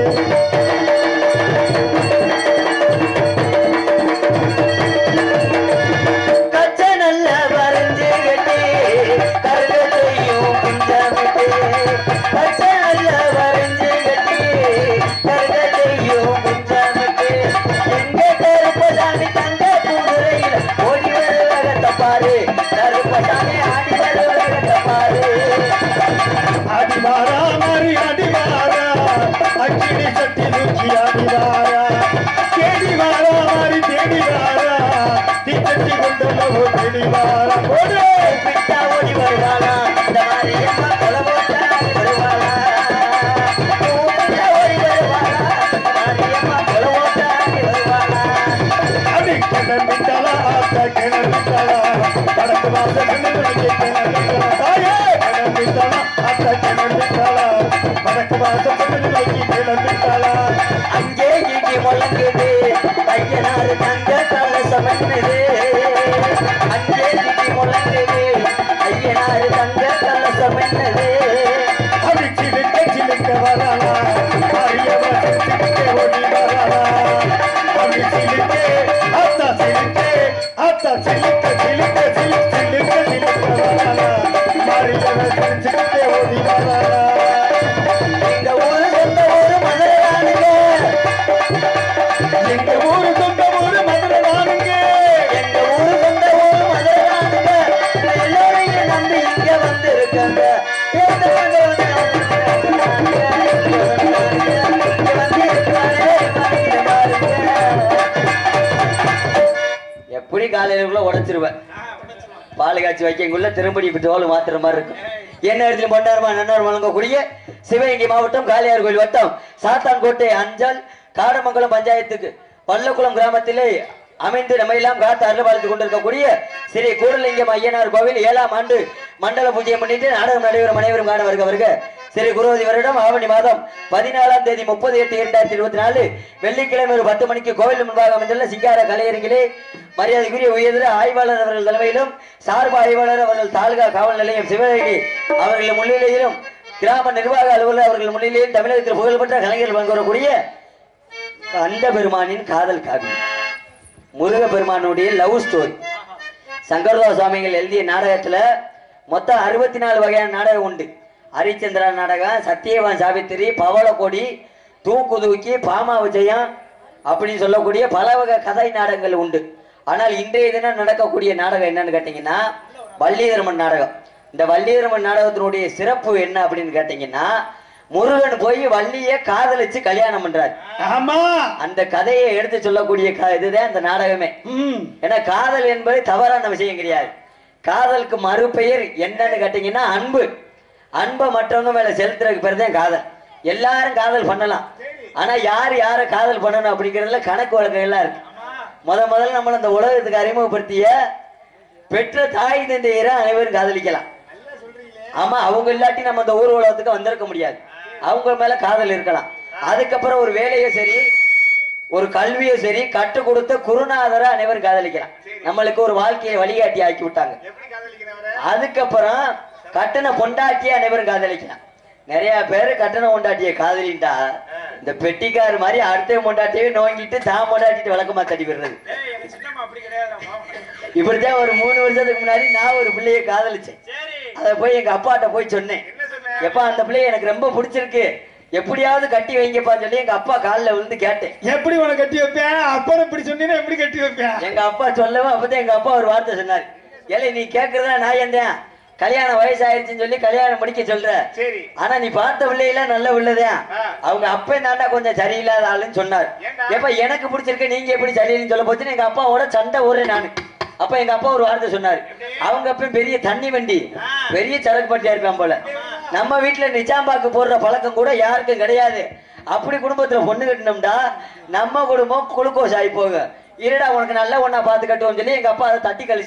கச்ச நல்ல வரைஞ்சு கட்டி கருக செய்யும் குஞ்சமிட்டு கச்ச நல்ல வரைஞ்சு கட்டி கருக செய்யும் குஞ்சமிட்டு எங்க கருப்பசாமி தங்க குதிரையில ஓடி வருவகத்தை பாரு கருப்பசாமி ஆடி வருவகத்தை பாரு
அடிவாரா மாறி அடிவாரா அக்கினி சட்டி தூக்கி அடிவாரா தேடி வாரா மாறி தேடி வாரா தீச்சட்டி கொண்டல்லவோ தேடி வாரா போடு
விட்டா ஓடி வருவாளா இந்த மாதிரி அம்மா கொலவோட்ட வருவாளா விட்டா ஓடி வருவாளா இந்த மாதிரி அம்மா கொலவோட்ட வருவாளா
அடி கிளம்பிட்டாளா ஆத்தா கிளம்பிட்டாளா வடக்கு வாச கிணறுக்கு கிளம்பிட்டாளா தாயே கிளம்பிட்டாளா ஆத்தா கிளம்பிட்டாளா வடக்கு வாச கிணறுக்கு கிளம்பிட்டாளா
அங்கே இடி முழங்குது ஐயனாரு தங்க கலசம் என்னது அங்கே இடி முழங்குது ஐயனாரு தங்க கலசம் என்னது
அடி சிலுக்க சிலுக்க வராளா மாரியவ சிலுக்க ஓடி வராளா அடி சிலுக்க ஆத்தா சிலுக்க ஆத்தா சிலுக்க சிலுக்க சிலுக்க சிலுக்க சிலுக்க வராளா மாரியவ சிலுக்க ஓடி வராளா
எங்க ஊரு சொந்த ஊரு மதுரையானுங்க
எங்க ஊரு சொந்த ஊரு மதுரை நானுங்க
எங்க ஊரு சொந்த ஊரு மதுரையானுங்க எல்லோரையும் நம்பி இங்க வந்து இருக்காங்க ஏத்தவங்க வந்து வந்தாங்க. இங்க வந்து இருக்காங்க, பாருங்க, பாருங்க. எப்படி காலையிலுக்குள்ள உடைச்சிருவேன் பால் காய்ச்சி வைக்கங்குள்ள திரும்படி இப்படி தோல் மாத்துற மாதிரி இருக்கும் என்ன இடத்துல பொன்னாரமா நன்னார் வழங்கக்கூடிய சிவகங்கை மாவட்டம் காளியார் கோயில் வட்டம் சாத்தான்கோட்டை அஞ்சல் காடமங்கலம் பஞ்சாயத்துக்கு பள்ளக்குளம் கிராமத்திலே அமைந்து நம்மையெல்லாம் காத்து அருள்பாலித்துக் கொண்டிருக்கக்கூடிய ஸ்ரீ கூடலிங்கம் ஐயனார் கோவில் ஏழாம் ஆண்டு மண்டல பூஜையை முன்னிட்டு நாடகம் நடைபெறும் அனைவரும் காண வருக வருக ஸ்ரீ குருவதி வருடம் ஆவணி மாதம் பதினாலாம் தேதி முப்பது எட்டு இரண்டாயிரத்தி இருபத்தி நாலு வெள்ளிக்கிழமை ஒரு பத்து மணிக்கு கோவில் முன்பாக அமைந்துள்ள சிங்கார கலையரங்கிலே மரியாதைக்குரிய உயர்திர ஆய்வாளர் அவர்கள் தலைமையிலும் சார்பு ஆய்வாளர் அவர்கள் தாலுகா காவல் நிலையம் சிவகங்கை அவர்கள் முன்னிலையிலும் கிராம நிர்வாக அலுவலர் அவர்கள் முன்னிலையில் தமிழகத்தில் புகழ்பெற்ற கலைஞர்கள் பங்குவரக்கூடிய அந்த பெருமானின் காதல் காவியம் முருக பெருமானுடைய லவ் ஸ்டோரி சங்கரதாஸ் சுவாமிகள் எழுதிய நாடகத்துல மொத்தம் அறுபத்தி நாலு வகையான நாடகம் உண்டு ஹரிச்சந்திரா நாடகம் சத்தியவான் சாவித்திரி பவளக்கொடி தூக்குதூக்கி பாமா விஜயம் அப்படின்னு சொல்லக்கூடிய பல வகை கதை நாடகங்கள் உண்டு ஆனால் இன்றைய தினம் நடக்கக்கூடிய நாடகம் என்னன்னு கேட்டீங்கன்னா வள்ளிதர்மன் நாடகம் இந்த வள்ளிதர்மன் நாடகத்தினுடைய சிறப்பு என்ன அப்படின்னு கேட்டீங்கன்னா முருகன் போய் வள்ளிய காதலிச்சு கல்யாணம் பண்றாரு
ஆமா
அந்த கதையை எடுத்து சொல்லக்கூடிய க- இதுதான் அந்த நாடகமே
ம்
ஏன்னா காதல் என்பது தவறான விஷயம் கிடையாது காதலுக்கு மறுபெயர் என்னன்னு கேட்டீங்கன்னா அன்பு அன்பை மற்றவங்க மேல செலுத்துறதுக்கு பேர் தான் காதல் எல்லாரும் காதல் பண்ணலாம் ஆனா யார் யாரை காதல் பண்ணணும் அப்படிங்கறதுல கணக்கு வழக்கம் எல்லாம் இருக்கு முத முதல்ல நம்மள இந்த உலகத்துக்கு அறிமுகப்படுத்திய பெற்ற தாய் தந்தையரை அனைவரும் காதலிக்கலாம் ஆமா அவங்க இல்லாட்டி நம்ம இந்த ஊர் உலகத்துக்கு வந்திருக்க முடியாது அவங்க மேல காதல் இருக்கலாம் அதுக்கப்புறம் ஒரு வேலையோ சரி ஒரு கல்வியோ சரி கற்றுக் கொடுத்த குருநாதரை அனைவரும் காதலிக்கலாம் நம்மளுக்கு ஒரு வாழ்க்கையை வழிகாட்டி ஆக்கி விட்டாங்க
எப்படி காதலிக்கிறவர
அதுக்கப்புறம் கட்டண பொண்டாட்டியை அனைவரும் காதலிக்கலாம் நிறைய பேர் கட்டண பொண்டாட்டியை காதலிட்டா இந்த பெட்டிக்கார் மாதிரி அடுத்த பொண்டாட்டியே நோங்கிட்டு தான் பொண்டாட்டிட்டு விளக்கமா தட்டி விடுறது
ஏய் எங்க சின்னம்மா அப்படி கிடையாதும்மா
இப்படித்தான் ஒரு மூணு வருஷத்துக்கு முன்னாடி நான் ஒரு பிள்ளையை காதலிச்சேன்
சரி
அதை போய் எங்க அப்பாட்ட போய் சொன்னேன்
என்ன சொன்ன
எப்பா அந்த பிள்ளைய எனக்கு ரொம்ப பிடிச்சிருக்கு எப்படியாவது கட்டி வைங்கப்பான்னு சொல்லி எங்க அப்பா காலில் விழுந்து கேட்டேன்
எப்படி உனக்கு கட்டி வைப்பேன் அப்புறம் இப்படி சொன்னீங்கன்னா எப்படி கட்டி வைப்பேன்
எங்க அப்பா சொல்லவும் அப்பதான் எங்க அப்பா ஒரு வார்த்தை சொன்னார் ஏலே நீ கேக்குறதா நான் ஏந்தேன் கல்யாணம் வயசாயிருச்சுன்னு சொல்லி கல்யாணம் முடிக்க சொல்ற
சரி
ஆனா நீ பார்த்த பிள்ளையெல்லாம் நல்ல பிள்ளைதான்
ஆ.
அவங்க அப்பே தாண்டா கொஞ்சம் சரியில்லாத ஆளுன்னு சொன்னார்
ஏன்டா?
எப்ப எனக்கு பிடிச்சிருக்கு நீங்க எப்படி சரியில்லைன்னு சொல்ல போச்சுன்னு எங்க அப்பாவோட சண்டை ஓடுறேன் நானு அப்ப எங்க அப்பா ஒரு வார்த்தை சொன்னாரு அவங்க அப்ப பெரிய தண்ணி வண்டி
ஆ.
பெரிய சரக்கு பட்டியா இருப்பான் போல நம்ம வீட்டுல நிஜாம்பாக்கு போடுற பழக்கம் கூட யாருக்கும் கிடையாது அப்படி குடும்பத்துல பொண்ணு கட்டினோம்டா நம்ம குடும்பம் குளுக்கோஸ் ஆகி போகும் இருடா உனக்கு நல்ல ஒண்ணா பார்த்து கட்டுவோம்னு சொல்லி எங்க அப்பா அதை தட்டி கழிச்சிட்டாரு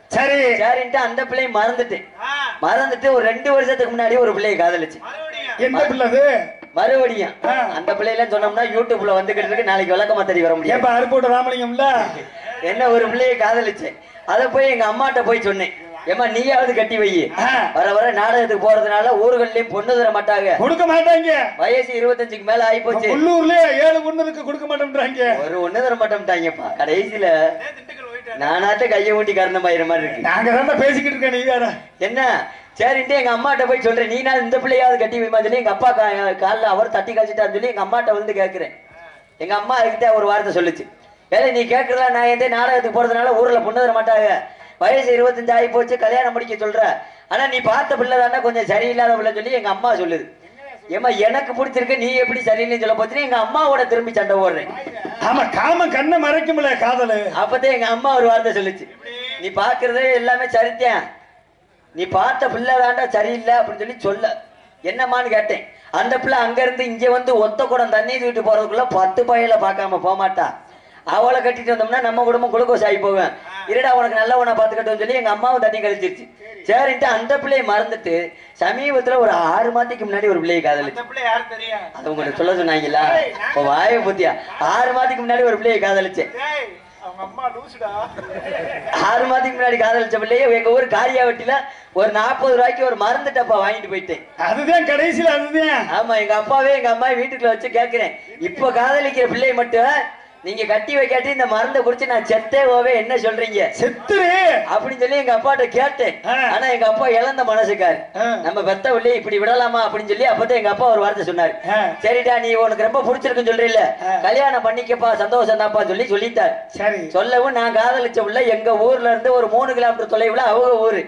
சரி
சரின்ட்டு அந்த பிள்ளையை மறந்துட்டேன்
ஆ,
மறந்துட்டு ஒரு ரெண்டு வருஷத்துக்கு முன்னாடி ஒரு பிள்ளையை காதலிச்சு
மறுபடியும்
எந்த பிள்ளை அது
மறுபடியும்
ஆ.
அந்த பிள்ளைலாம் சொன்னோம்னா யூடியூப்ல வந்துகிட்டு இருக்கு நாளைக்கு விளக்கமா தெரிய வர முடியும்
ஏப்பா அருப்போட்ட ராமலிங்கம்ல
என்ன ஒரு பிள்ளையை காதலிச்சேன் அதை போய் எங்க அம்மாட்ட போய் சொன்னேன் ஏமா நீயாவது கட்டி வை
ஆ.
வர வர நாடகத்துக்கு போறதுனால ஊர்கள்லயும் பொண்ணு தர மாட்டாங்க
கொடுக்க மாட்டாங்க
வயசு இருபத்தஞ்சுக்கு மேல ஆகி போச்சு
உள்ளூர்ல ஏழு பொண்ணு இருக்கு கொடுக்க மாட்டேன்றாங்க
ஒரு ஒண்ணு தர மாட்டோம்ட்டாங்கப்பா கடைசியில
ஏன் திண்டுக்கல் போயிட்டு
நானாட்ட கையை ஊட்டி கரணமாயிர மாதிரி இருக்கு
நாங்க தான் பேசிக்கிட்டு இருக்கேன் நீ வேற
என்ன சரின்ட்டு எங்க அம்மாட்ட போய் சொல்றேன் நீ நாள் இந்த பிள்ளையாவது கட்டி வைமா சொல்லி எங்க அப்பா கா- கால்ல அவர் தட்டி கழிச்சிட்டான்னு சொல்லி எங்க அம்மாட்ட வந்து கேக்குறேன் எங்க அம்மா அதுக்கிட்ட ஒரு வார்த்தை சொல்லுச்சு ஏலே நீ கேக்குறதா நான் எந்த நாடகத்துக்கு போறதுனால ஊர்ல பொண்ணு தர மாட்டாங்க வயசு இருபத்தஞ்சு ஆகி போச்சு கல்யாணம் முடிக்க சொல்ற ஆனா நீ பார்த்த பிள்ளை தானே கொஞ்சம் சரியில்லாத பிள்ளை சொல்லி எங்க அம்மா சொல்லுது ஏமா எனக்கு பிடிச்சிருக்கு நீ எப்படி சரியில்லைன்னு சொல்ல போச்சுன்னு எங்க அம்மாவோட திரும்பி சண்டை போடுறேன்
ஆமா காம கண்ணை மறைக்கும்ல காதலு
அப்பதான் எங்க அம்மா ஒரு வார்த்தை சொல்லுச்சு நீ பாக்குறதே எல்லாமே சரித்தேன் நீ பார்த்த பிள்ளை தாண்டா சரியில்லை அப்படின்னு சொல்லி சொல்ல என்னம்மான்னு கேட்டேன் அந்த பிள்ளை அங்க இருந்து இங்க வந்து ஒத்த குடம் தண்ணி தூக்கிட்டு போறதுக்குள்ள பத்து பையில பார்க்காம போக மாட்டா அவளை கட்டிட்டு வந்தோம்னா நம்ம குடும்பம் குளுக்கோஸ் ஆகி போவேன் இருடா உனக்கு நல்ல உன பாத்துக்கட்டும்னு சொல்லி எங்க அம்மாவும் தண்ணி கழிச்சிருச்சு சரின்ட்டு அந்த பிள்ளையை மறந்துட்டு சமீபத்துல ஒரு ஆறு மாதத்துக்கு முன்னாடி ஒரு பிள்ளையை காதலிச்சு
அந்த பிள்ளை யாரு தெரியும்
அது உங்களுக்கு சொல்ல சொன்னாங்களா இப்போ வாய பத்தியா ஆறு மாதத்துக்கு முன்னாடி ஒரு பிள்ளையை காதலிச்சேன்
டேய் அவங்க அம்மா லூசுடா
ஆறு மாதத்துக்கு முன்னாடி காதலிச்ச பிள்ளைய எங்க ஊர் காரியாவட்டில ஒரு நாற்பது ரூபாய்க்கு ஒரு மருந்து டப்பா வாங்கிட்டு போயிட்டேன்
அதுதான் கடைசியில அதுதான்
ஆமா எங்க அப்பாவே எங்க அம்மா வீட்டுக்குள்ள வச்சு கேக்குறேன் இப்ப காதலிக்கிற பிள்ளை மட்டும் நீங்க கட்டி வைக்காட்டி இந்த மருந்தை குடிச்சு நான் செத்தே போவே என்ன சொல்றீங்க
செத்துரு
அப்படின்னு சொல்லி எங்க அப்பாட்ட கேட்டேன்
ஆ.
ஆனா எங்க அப்பா இழந்த மனசுக்காரு
ஆ.
நம்ம பெத்த பிள்ளைய இப்படி விடலாமா அப்படின்னு சொல்லி அப்பதான் எங்க அப்பா ஒரு வார்த்தை சொன்னாரு
ஆ.
சரிடா நீ உனக்கு ரொம்ப பிடிச்சிருக்குன்னு சொல்றீல்ல
ஆ.
கல்யாணம் பண்ணிக்கப்பா சந்தோஷம் தான்ப்பா சொல்லி சொல்லிட்டாரு
சரி
சொல்லவும் நான் காதலிச்ச உள்ள எங்க ஊர்ல இருந்து ஒரு மூணு கிலோமீட்டர் தொலைவுல அவங்க ஊரு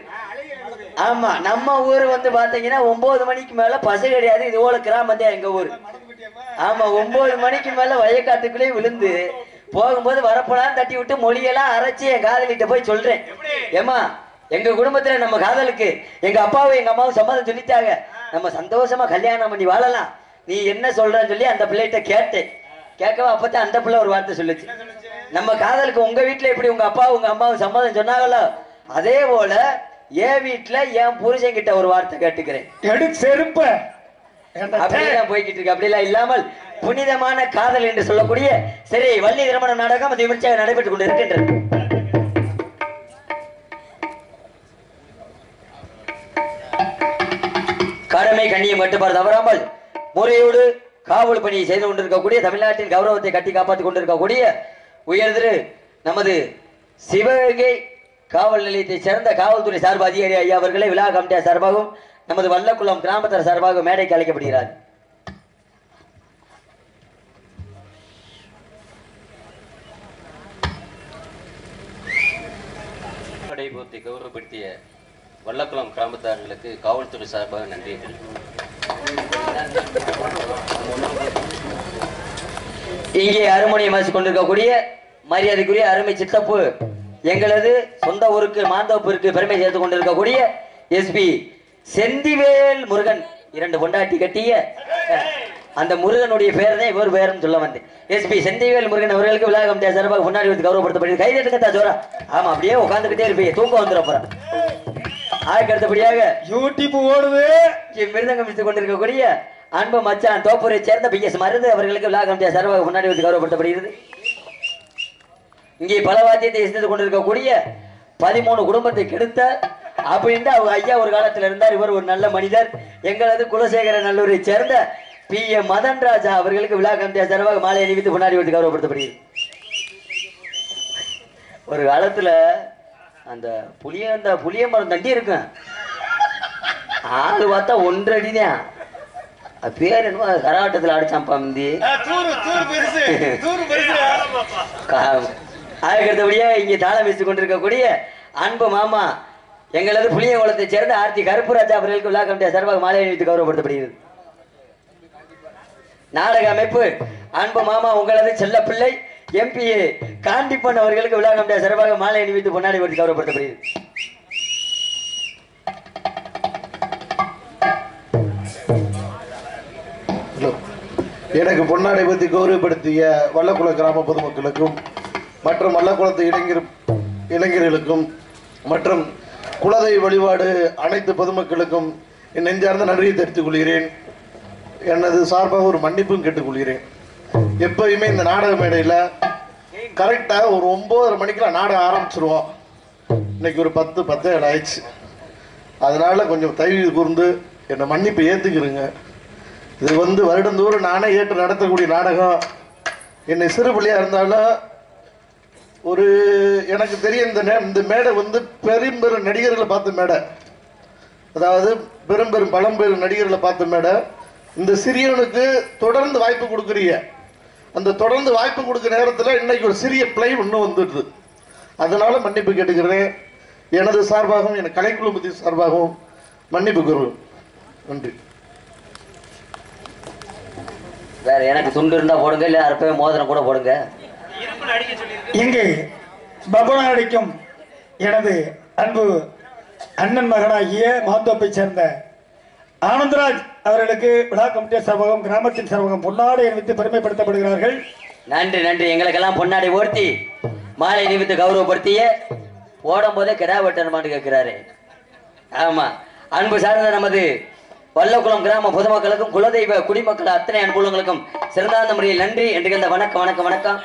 ஆமா நம்ம ஊர் வந்து பாத்தீங்கன்னா ஒன்பது மணிக்கு மேல பசு கிடையாது இது போல கிராமம் எங்க ஊர் ஆமா ஒன்பது மணிக்கு மேல வயக்காட்டுக்குள்ளே விழுந்து போகும்போது வரப்போலாம் தட்டி விட்டு மொழியெல்லாம் அரைச்சு என் காதலிட்ட போய் சொல்றேன் ஏமா எங்க குடும்பத்துல நம்ம காதலுக்கு எங்க அப்பாவும் எங்க அம்மாவும் சம்மதம் சொல்லிட்டாங்க நம்ம சந்தோஷமா கல்யாணம் பண்ணி வாழலாம் நீ என்ன சொல்றன்னு சொல்லி அந்த பிள்ளைகிட்ட கேட்டேன் கேட்கவா அப்பதான் அந்த பிள்ளை ஒரு வார்த்தை சொல்லுச்சு நம்ம காதலுக்கு உங்க வீட்டுல எப்படி உங்க அப்பா உங்க அம்மாவும் சம்மதம் சொன்னாங்களோ அதே போல என் வீட்டுல என் புருஷன் கிட்ட ஒரு வார்த்தை கேட்டுக்கிறேன்
எடு செருப்ப ஏன்டா,
அப்படியெல்லாம் போய்கிட்டு இருக்கு அப்படியெல்லாம் இல்லாமல் புனிதமான காதல் என்று சொல்லக்கூடிய சரி வள்ளி திருமணம் நாடகம் அது விமர்சையாக நடைபெற்றுக் கொண்டு இருக்கின்றது கடமை கண்ணியம் கட்டுப்பாடு தவறாமல் முறையோடு காவல் பணியை செய்து கொண்டிருக்கக்கூடிய தமிழ்நாட்டின் கௌரவத்தை கட்டி காப்பாற்றிக் கொண்டிருக்கக்கூடிய உயர்திரு நமது சிவகங்கை காவல் நிலையத்தைச் சேர்ந்த காவல்துறை சார்பு அதிகாரி ஐயா அவர்களை விழா கமிட்டியார் சார்பாகவும் நமது வல்லக்குளம் கிராமத்தார் சார்பாக மேடைக்கு அழைக்கப்படுகிறார்
நடைபோத்தை கௌரவப்படுத்திய வல்லக்குளம் கிராமத்தார்களுக்கு காவல்துறை சார்பாக நன்றி
இங்கே அருமணியம் வாசிக் கொண்டிருக்கக்கூடிய மரியாதைக்குரிய அருமை சித்தப்பு எங்களது சொந்த ஊருக்கு மாந்தோப்பிற்கு பெருமை சேர்த்து கொண்டிருக்கக்கூடிய எஸ்பி செந்திவேல் முருகன் இரண்டு பொண்டாட்டி கட்டிய அந்த முருகனுடைய பேர் தான் இவர் பேருன்னு சொல்ல வந்தேன் எஸ்பி செந்திவேல் முருகன் அவர்களுக்கு விழா கமிட்டியா சார்பாக முன்னாடி வந்து கௌரவப்படுத்தப்படுது கை தட்டுக்கத்தா ஜோரா ஆமா அப்படியே உட்காந்துக்கிட்டே இருப்பீங்க தூக்கம் வந்துடும் அப்புறம் அதுக்கு அடுத்தபடியாக
யூடியூப் ஓடுது
இங்கே மிருதங்கம் விடுத்துக் கொண்டிருக்கக்கூடிய அன்பு மச்சான் தோப்பூரை சேர்ந்த பி எஸ் மருது அவர்களுக்கு விழா கமிட்டியா சார்பாக முன்னாடி வந்து கௌரவப்படுத்தப்படுகிறது இங்கே பல வாத்தியத்தை இசைத்துக் கொண்டிருக்கக்கூடிய பதிமூணு குடும்பத்தை கெடுத்த அப்படின்ட்டு அவங்க ஐயா ஒரு காலத்துல இருந்தார் இவர் ஒரு நல்ல மனிதர் எங்களது குலசேகர நல்லூரை சேர்ந்த பி ஏ மதன் ராஜா அவர்களுக்கு விழா கமிட்டியா சார்பாக மாலை அணிவித்து முன்னாடி வந்து கௌரவப்படுத்தப்படுகிறது ஒரு காலத்துல அந்த புளிய அந்த புளிய மரம் தண்டி இருக்கும் ஆளு பார்த்தா ஒன்றரை அடிதான் அது பேர் என்னமோ அது கரகாட்டத்தில் அடிச்சான் பந்தி
தூரு தூரு பெருசு தூரு பெருசு
அதுக்கடுத்தபடியா இங்கே தாளம் வீசிக் கொண்டிருக்கக்கூடிய அன்பு மாமா எங்களது புளியங்குளத்தைச் சேர்ந்த ஆர்த்தி கருப்புராஜா அவர்களுக்கு விழா கமிட்டியா சார்பாக மாலை அணிவித்து கௌரவப்படுத்தப்படுகிறது நாடக அமைப்பு அன்பு மாமா உங்களது செல்ல பிள்ளை எம்பிஏ காண்டிப்பன் அவர்களுக்கு விழா கமிட்டியா சார்பாக மாலை அணிவித்து பொன்னாடி கொடுத்து கௌரவப்படுத்தப்படுகிறது
ஹலோ. எனக்கு பொன்னாடை பற்றி கௌரவப்படுத்திய வல்லக்குள கிராம பொதுமக்களுக்கும் மற்றும் வல்லக்குளத்து இளைஞர் இளைஞர்களுக்கும் மற்றும் குலதெய்வ வழிபாடு அனைத்து பொதுமக்களுக்கும் என் நெஞ்சார்ந்த நன்றியை தெரிவித்துக் கொள்கிறேன் எனது சார்பாக ஒரு மன்னிப்பும் கேட்டுக்கொள்கிறேன் எப்பயுமே இந்த நாடக மேடையில் கரெக்டாக ஒரு ஒன்பதரை மணிக்கெல்லாம் நாடகம் ஆரம்பிச்சிருவோம் இன்னைக்கு ஒரு பத்து பத்து ஏழு ஆயிடுச்சு அதனால கொஞ்சம் தயவு கூர்ந்து என்னை மன்னிப்பு ஏற்றுக்கிறேங்க இது வந்து வருடந்தோறும் நானே ஏற்று நடத்தக்கூடிய நாடகம் என்னை சிறு பிள்ளையா இருந்தாலும் ஒரு எனக்கு தெரியும் இந்த நே- இந்த மேடை வந்து பெரும் பெரும் நடிகர்களை பார்த்த மேடை அதாவது பெரும் பெரும் பழம்பெரும் நடிகர்களை பார்த்த மேடை இந்த சிறியவனுக்கு தொடர்ந்து வாய்ப்பு கொடுக்குறீங்க அந்த தொடர்ந்து வாய்ப்பு கொடுக்குற நேரத்தில் இன்னைக்கு ஒரு சிறிய பிளை ஒன்று வந்துடுது அதனால மன்னிப்பு கேட்டுக்கிறேன் எனது சார்பாகவும் என் கலைக்குழுமத்தின் சார்பாகவும் மன்னிப்பு கோருவேன் நன்றி
வேற எனக்கு துண்டு இருந்தா போடுங்க இல்ல அறுப்பவே மோதிரம் கூட போடுங்க
இருப்புல அடிக்க சொல்லியிருக்கு
இங்கு பகவான் அடிக்கும் எனது அன்பு அண்ணன் மகனாகிய மாந்தோப்பை சேர்ந்த ஆனந்தராஜ் அவர்களுக்கு விழா கமிட்டி சார்பாகவும் கிராமத்தின் சார்பாகவும் பொன்னாடை அணிவித்து பெருமைப்படுத்தப்படுகிறார்கள்
நன்றி நன்றி எங்களுக்கெல்லாம் பொன்னாடி ஓர்த்தி மாலை நிமித்து கௌரவப்படுத்திய போடும் போதே கிடா வெட்டணுமான்னு கேட்கிறாரு ஆமா அன்பு சார்ந்த நமது வல்லக்குளம் கிராம பொதுமக்களுக்கும் குலதெய்வ குடிமக்கள் அத்தனை அன்புள்ளங்களுக்கும் சிறந்தாந்த முறையில் நன்றி என்று இந்த வணக்கம் வணக்கம் வணக்கம்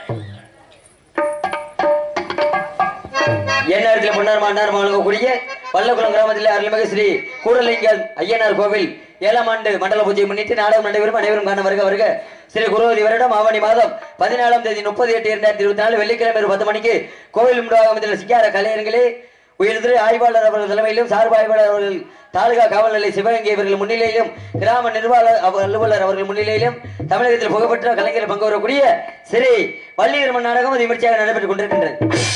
எந்நேரத்தில் பொன்னார் மாண்டார் வழங்கக்கூடிய வல்லக்குளம் கிராமத்தில் அருள்மிகு ஸ்ரீ கூடலிங்கல் ஐயனார் கோவில் ஏழாம் ஆண்டு மண்டல பூஜையை முன்னிட்டு நாடகம் நடைபெறும் அனைவரும் காண வருக வருக ஸ்ரீ குருவதி வருடம் ஆவணி மாதம் பதினாலாம் தேதி முப்பது எட்டு இரண்டாயிரத்தி இருபத்தி நாலு வெள்ளிக்கிழமை ஒரு பத்து மணிக்கு கோவில் முன்பாகத்தில் சிங்கார கலைஞர்களே உயர்திரு ஆய்வாளர் அவர்கள் தலைமையிலும் சார்பு ஆய்வாளர் அவர்கள் தாலுகா காவல் நிலைய சிவகங்கை இவர்கள் முன்னிலையிலும் கிராம நிர்வாக அவ- அலுவலர் அவர்கள் முன்னிலையிலும் தமிழகத்தில் புகழ்பெற்ற கலைஞர் பங்கு வரக்கூடிய ஸ்ரீ வள்ளியர்மன் நாடகம் அது விமர்சையாக நடைபெற்றுக் கொண்டிருக்கின்றது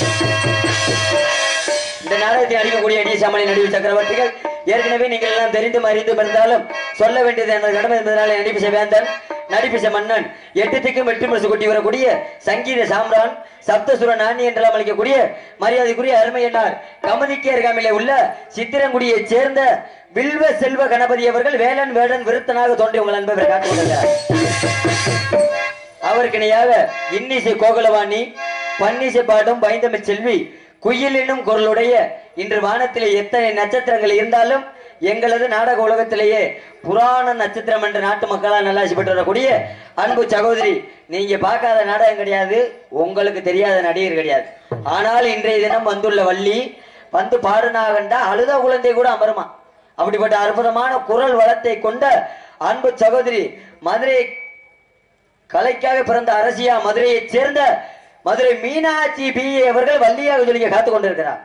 இந்த நாடகத்தை அடிக்கக்கூடிய அடிசாமணி நடிவு சக்கரவர்த்திகள் ஏற்கனவே நீங்கள் எல்லாம் தெரிந்தும் அறிந்தும் இருந்தாலும் சொல்ல வேண்டியது எனது கடமை என்பதனால நடிப்பிச வேந்தன் நடிப்பிச மன்னன் எட்டு திக்கும் வெற்றி முரசு கொட்டி வரக்கூடிய சங்கீத சாம்ரான் சப்தசுர நாணி என்றெல்லாம் அளிக்கக்கூடிய மரியாதைக்குரிய அருமையன்னார் கமதிக்கு அருகாமையிலே உள்ள சித்திரங்குடியைச் சேர்ந்த வில்வ செல்வ கணபதி அவர்கள் வேலன் வேடன் விருத்தனாக தோன்றி உங்கள் அன்பை காத்துக் கொண்டிருக்கிறார் அவருக்கு இணையாக இன்னிசை கோகுலவாணி பன்னிசை பாடும் பைந்தமிழ் செல்வி குயில் என்னும் குரலுடைய இன்று வானத்திலே எத்தனை நட்சத்திரங்கள் இருந்தாலும் எங்களது நாடக உலகத்திலேயே புராண நட்சத்திரம் என்ற நாட்டு மக்களால் நல்லாசி பெற்று வரக்கூடிய அன்பு சகோதரி நீங்க பார்க்காத நாடகம் கிடையாது உங்களுக்கு தெரியாத நடிகர் கிடையாது ஆனால் இன்றைய தினம் வந்துள்ள வள்ளி வந்து பாடுனாகண்டா அழுத குழந்தை கூட அமருமா அப்படிப்பட்ட அற்புதமான குரல் வளத்தை கொண்ட அன்பு சகோதரி மதுரை கலைக்காக பிறந்த அரசியா மதுரையைச் சேர்ந்த மதுரை மீனாட்சி பி அவர்கள் வள்ளியாக சொல்லிக்க காத்து கொண்டிருக்கிறார்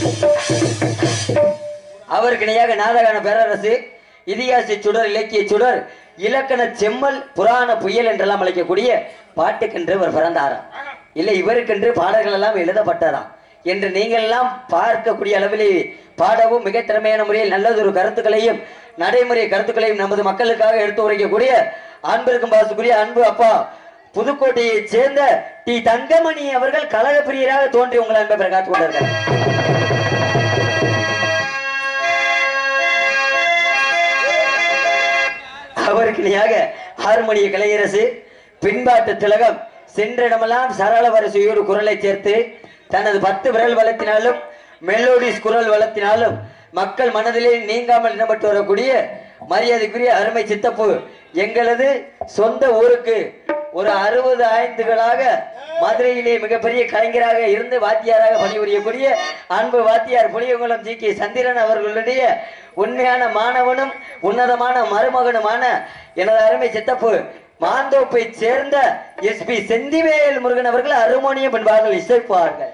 அவருக்கு இணையாக நாடகான பேரரசு இதிகாச சுடர் இலக்கிய சுடர் இலக்கண செம்மல் புராண புயல் என்றெல்லாம் அழைக்கக்கூடிய பாட்டுக்கென்று இவர் பிறந்தாராம் இல்லை இவருக்கென்று பாடல்கள் எல்லாம் எழுதப்பட்டதாம் என்று நீங்கள் எல்லாம் பார்க்கக்கூடிய அளவிலே பாடவும் மிக திறமையான முறையில் நல்லதொரு கருத்துக்களையும் நடைமுறை கருத்துக்களையும் நமது மக்களுக்காக எடுத்து உரைக்கக்கூடிய அன்பிற்கும் பாசத்துக்குரிய அன்பு அப்பா புதுக்கோட்டையைச் சேர்ந்த டி தங்கமணி அவர்கள் கழக பிரியராக தோன்றி உங்கள் அன்பை பெற காத்துக் கொண்டிருக்கிறார் அவருக்கு இணையாக ஹார்மோனிய கலையரசு பின்பாட்டு திலகம் சென்றிடமெல்லாம் சரள வரிசையோடு குரலை சேர்த்து தனது பத்து விரல் வளர்த்தினாலும் மெலோடிஸ் குரல் வளர்த்தினாலும் மக்கள் மனதிலே நீங்காமல் இடம்பெற்று வரக்கூடிய மரியாதைக்குரிய அருமை சித்தப்பு எங்களது சொந்த ஊருக்கு ஒரு அறுபது ஆய்ந்துகளாக மதுரையிலே மிகப்பெரிய கலைஞராக இருந்து வாத்தியாராக பணிபுரியக்கூடிய அன்பு வாத்தியார் புளியங்குளம் ஜி கே சந்திரன் அவர்களுடைய உண்மையான மாணவனும் உன்னதமான மருமகனுமான எனது அருமை சித்தப்பு மாந்தோப்பை சேர்ந்த எஸ்பி செந்திவேல் முருகன் அவர்கள் அருமோனியம் என்பார்கள் இசைப்பார்கள்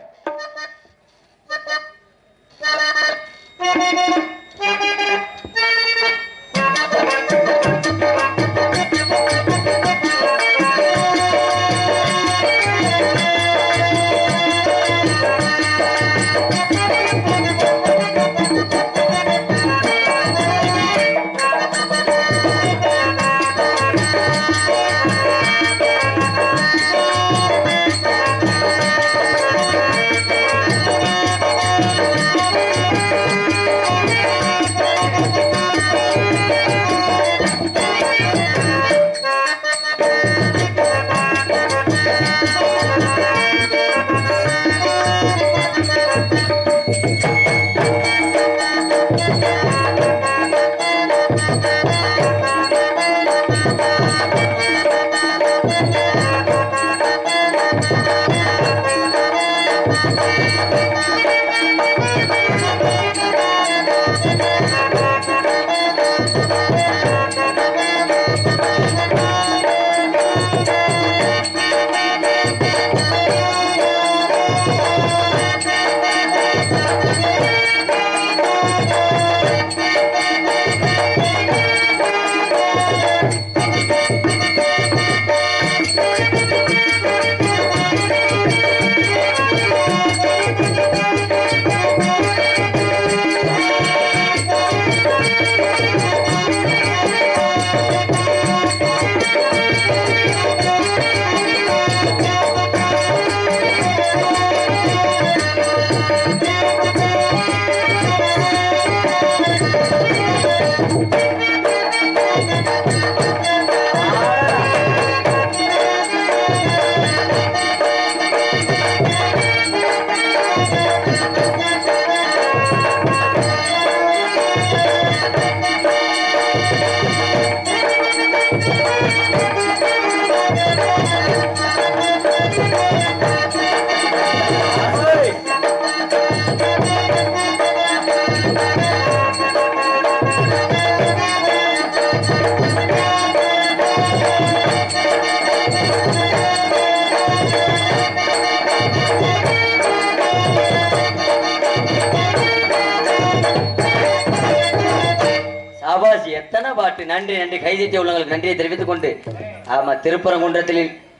எத்தனை பாட்டு நன்றி நன்றி கைதட்டி உள்ளவங்களுக்கு நன்றியை தெரிவித்துக் கொண்டு ஆமா திருப்பரங்குன்றத்தில்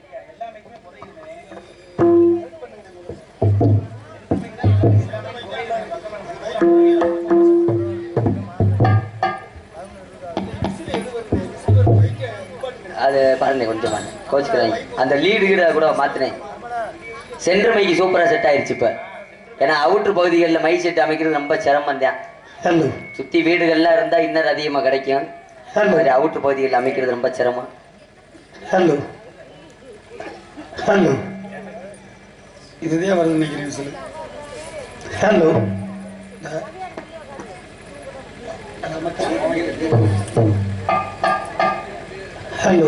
அது பாருங்க கொஞ்சம் பாருங்க கோச்சுக்கிறாங்க அந்த லீடு கீட கூட மாத்தினேன் சென்ட்ரு மைக்கு சூப்பரா செட் ஆயிருச்சு இப்ப ஏன்னா அவுட்ரு பகுதிகளில் மை செட் அமைக்கிறது ரொம்ப சிரமம் தான்
ஹலோ
சுத்தி வீடுகள்லாம் இருந்தா இன்னர் அதிகமா கிடைக்கும்
ஹலோ
அவுட்ரு பகுதிகளில் அமைக்கிறது ரொம்ப சிரமம்
ஹலோ ஹலோ இதுதான் வருது நினைக்கிறேன் சொல்லு hello hello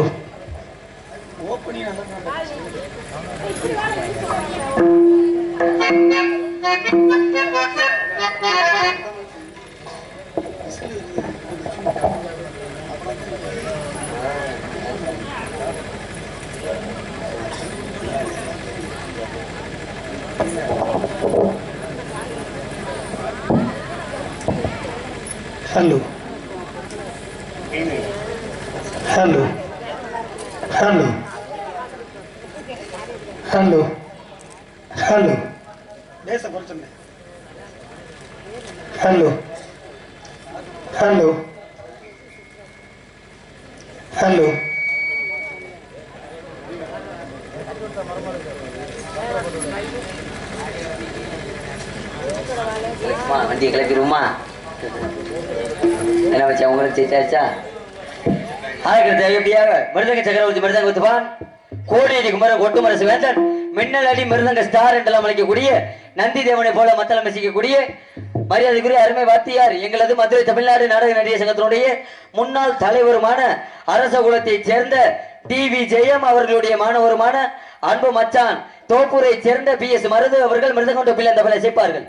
hello hello hello hello hello பேச குறைச்சுங்க ஹலோ ஹலோ ஹலோ
அம்மா, வண்டியை கிளப்பிடுவோமா என்ன வச்சா உங்களுக்கு ஜெயிச்சாச்சா ஆளுக்கு தேவையாக மிருதங்க சக்கரவர்த்தி மிருதங்க ஒத்துப்பான் கோடியடி குமர கொட்டுமரசு வேந்தன் மின்னல் அடி மிருதங்க ஸ்டார் என்றெல்லாம் அழைக்கக்கூடிய நந்தி தேவனை போல மத்தளம் வசிக்கக்கூடிய மரியாதைக்குரிய அருமை வாத்தியார் எங்களது மதுரை தமிழ்நாடு நாடக நடிகர் சங்கத்தினுடைய முன்னாள் தலைவருமான அரச குலத்தைச் சேர்ந்த டி வி ஜெயம் அவர்களுடைய மாணவருமான அன்பு மச்சான் தோப்பூரை சேர்ந்த பி எஸ் மருது அவர்கள் மிருதங்கொண்ட பிள்ளை அந்த பிள்ளை சேர்ப்பார்கள்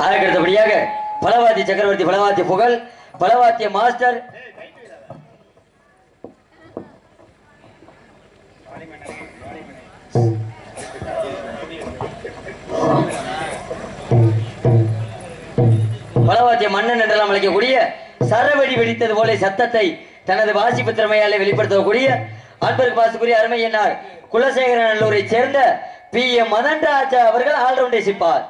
அதற்கு அடுத்தபடியாக பலவாத்திய சக்கரவர்த்தி பலவாத்திய புகழ் பலவாத்திய மாஸ்டர் பலவாத்திய மன்னன் என்றெல்லாம் அழைக்கக்கூடிய சரவெடி வெடித்தது போல சத்தத்தை தனது வாசிப்பு திறமையாலே வெளிப்படுத்தக்கூடிய அன்பருக்கு பாசுக்குரிய அருமை என்னார் குலசேகரன் நல்லூரை சேர்ந்த பி எம் மதன் ராஜா அவர்கள் ஆல்ரவுண்டை சிப்பார்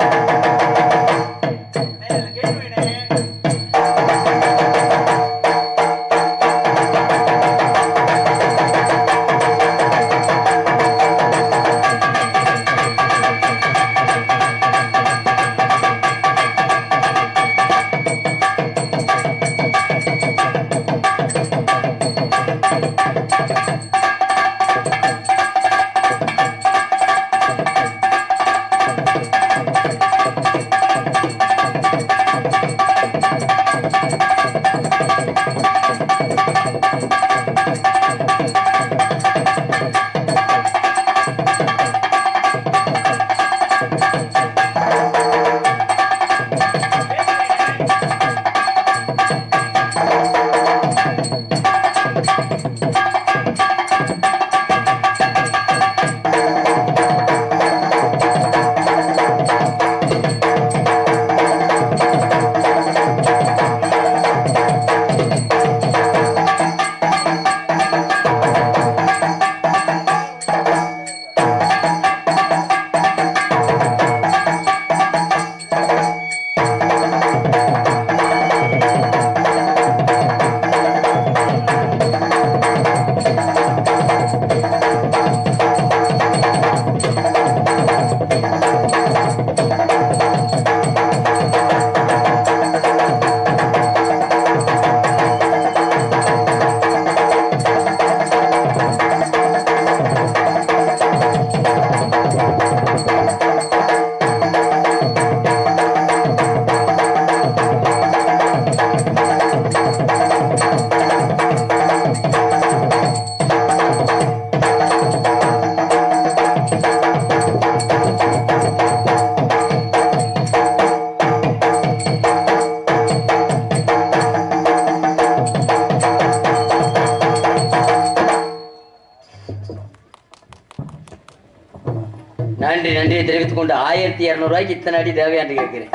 நன்றி நன்றியை தெரிவித்துக் கொண்டு ஆயிரத்தி இருநூறு ரூபாய்க்கு இத்தனை அடி தேவையான்னு கேட்கிறேன்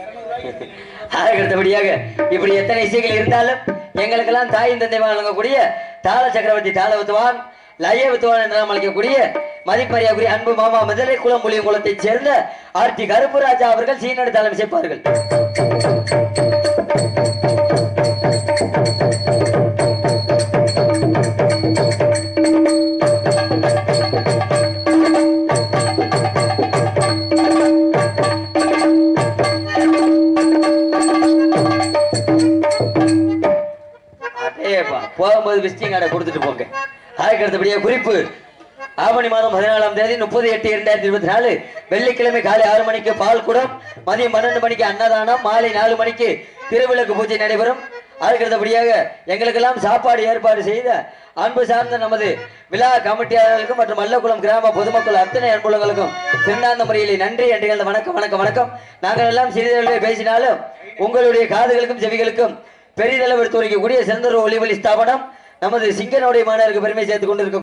அதற்கு அடுத்தபடியாக இப்படி எத்தனை இசைகள் இருந்தாலும் எங்களுக்கெல்லாம் தாயின் தந்தை வழங்கக்கூடிய தாள சக்கரவர்த்தி தாள வித்துவான் லய வித்துவான் என்றெல்லாம் அழைக்கக்கூடிய மதிப்பறியக்கூடிய அன்பு மாமா முதலை குளம் புலியும் குளத்தைச் சேர்ந்த ஆர்டி கருப்பு ராஜா அவர்கள் சீனடு தலைமை சேர்ப்பார்கள் அதேப்பா போகும்போது விசிட்டிங் கார்டை கொடுத்துட்டு போங்க அதுக்கு அடுத்தபடியா குறிப்பு ஆவணி மாதம் பதினாலாம் தேதி முப்பது எட்டு இரண்டாயிரத்தி இருபத்தி நாலு வெள்ளிக்கிழமை காலை ஆறு மணிக்கு பால் குடம் மதியம் பன்னெண்டு மணிக்கு அன்னதானம் மாலை நாலு மணிக்கு திருவிளக்கு பூஜை நடைபெறும் அதுக்கு அடுத்தபடியாக எங்களுக்கெல்லாம் சாப்பாடு ஏற்பாடு செய்த அன்பு சார்ந்த நமது விழா கமிட்டியாளர்களுக்கும் மற்றும் மல்லக்குளம் கிராம பொதுமக்கள் அத்தனை அன்புள்ளங்களுக்கும் சிறந்தாந்த முறையில் நன்றி என்று கலந்த வணக்கம் வணக்கம் வணக்கம் நாங்கள் எல்லாம் சிறிதளவில் பேசினாலும் உங்களுடைய காதுகளுக்கும் செவிகளுக்கும் பெரிதளவு எடுத்துரைக்கக்கூடிய சிறந்த ஒரு ஒளிவழி ஸ்தாபனம் நமது சிங்கனுடைய மாணவருக்கு பெருமை சேர்த்துக் கொண்டிருக்கும்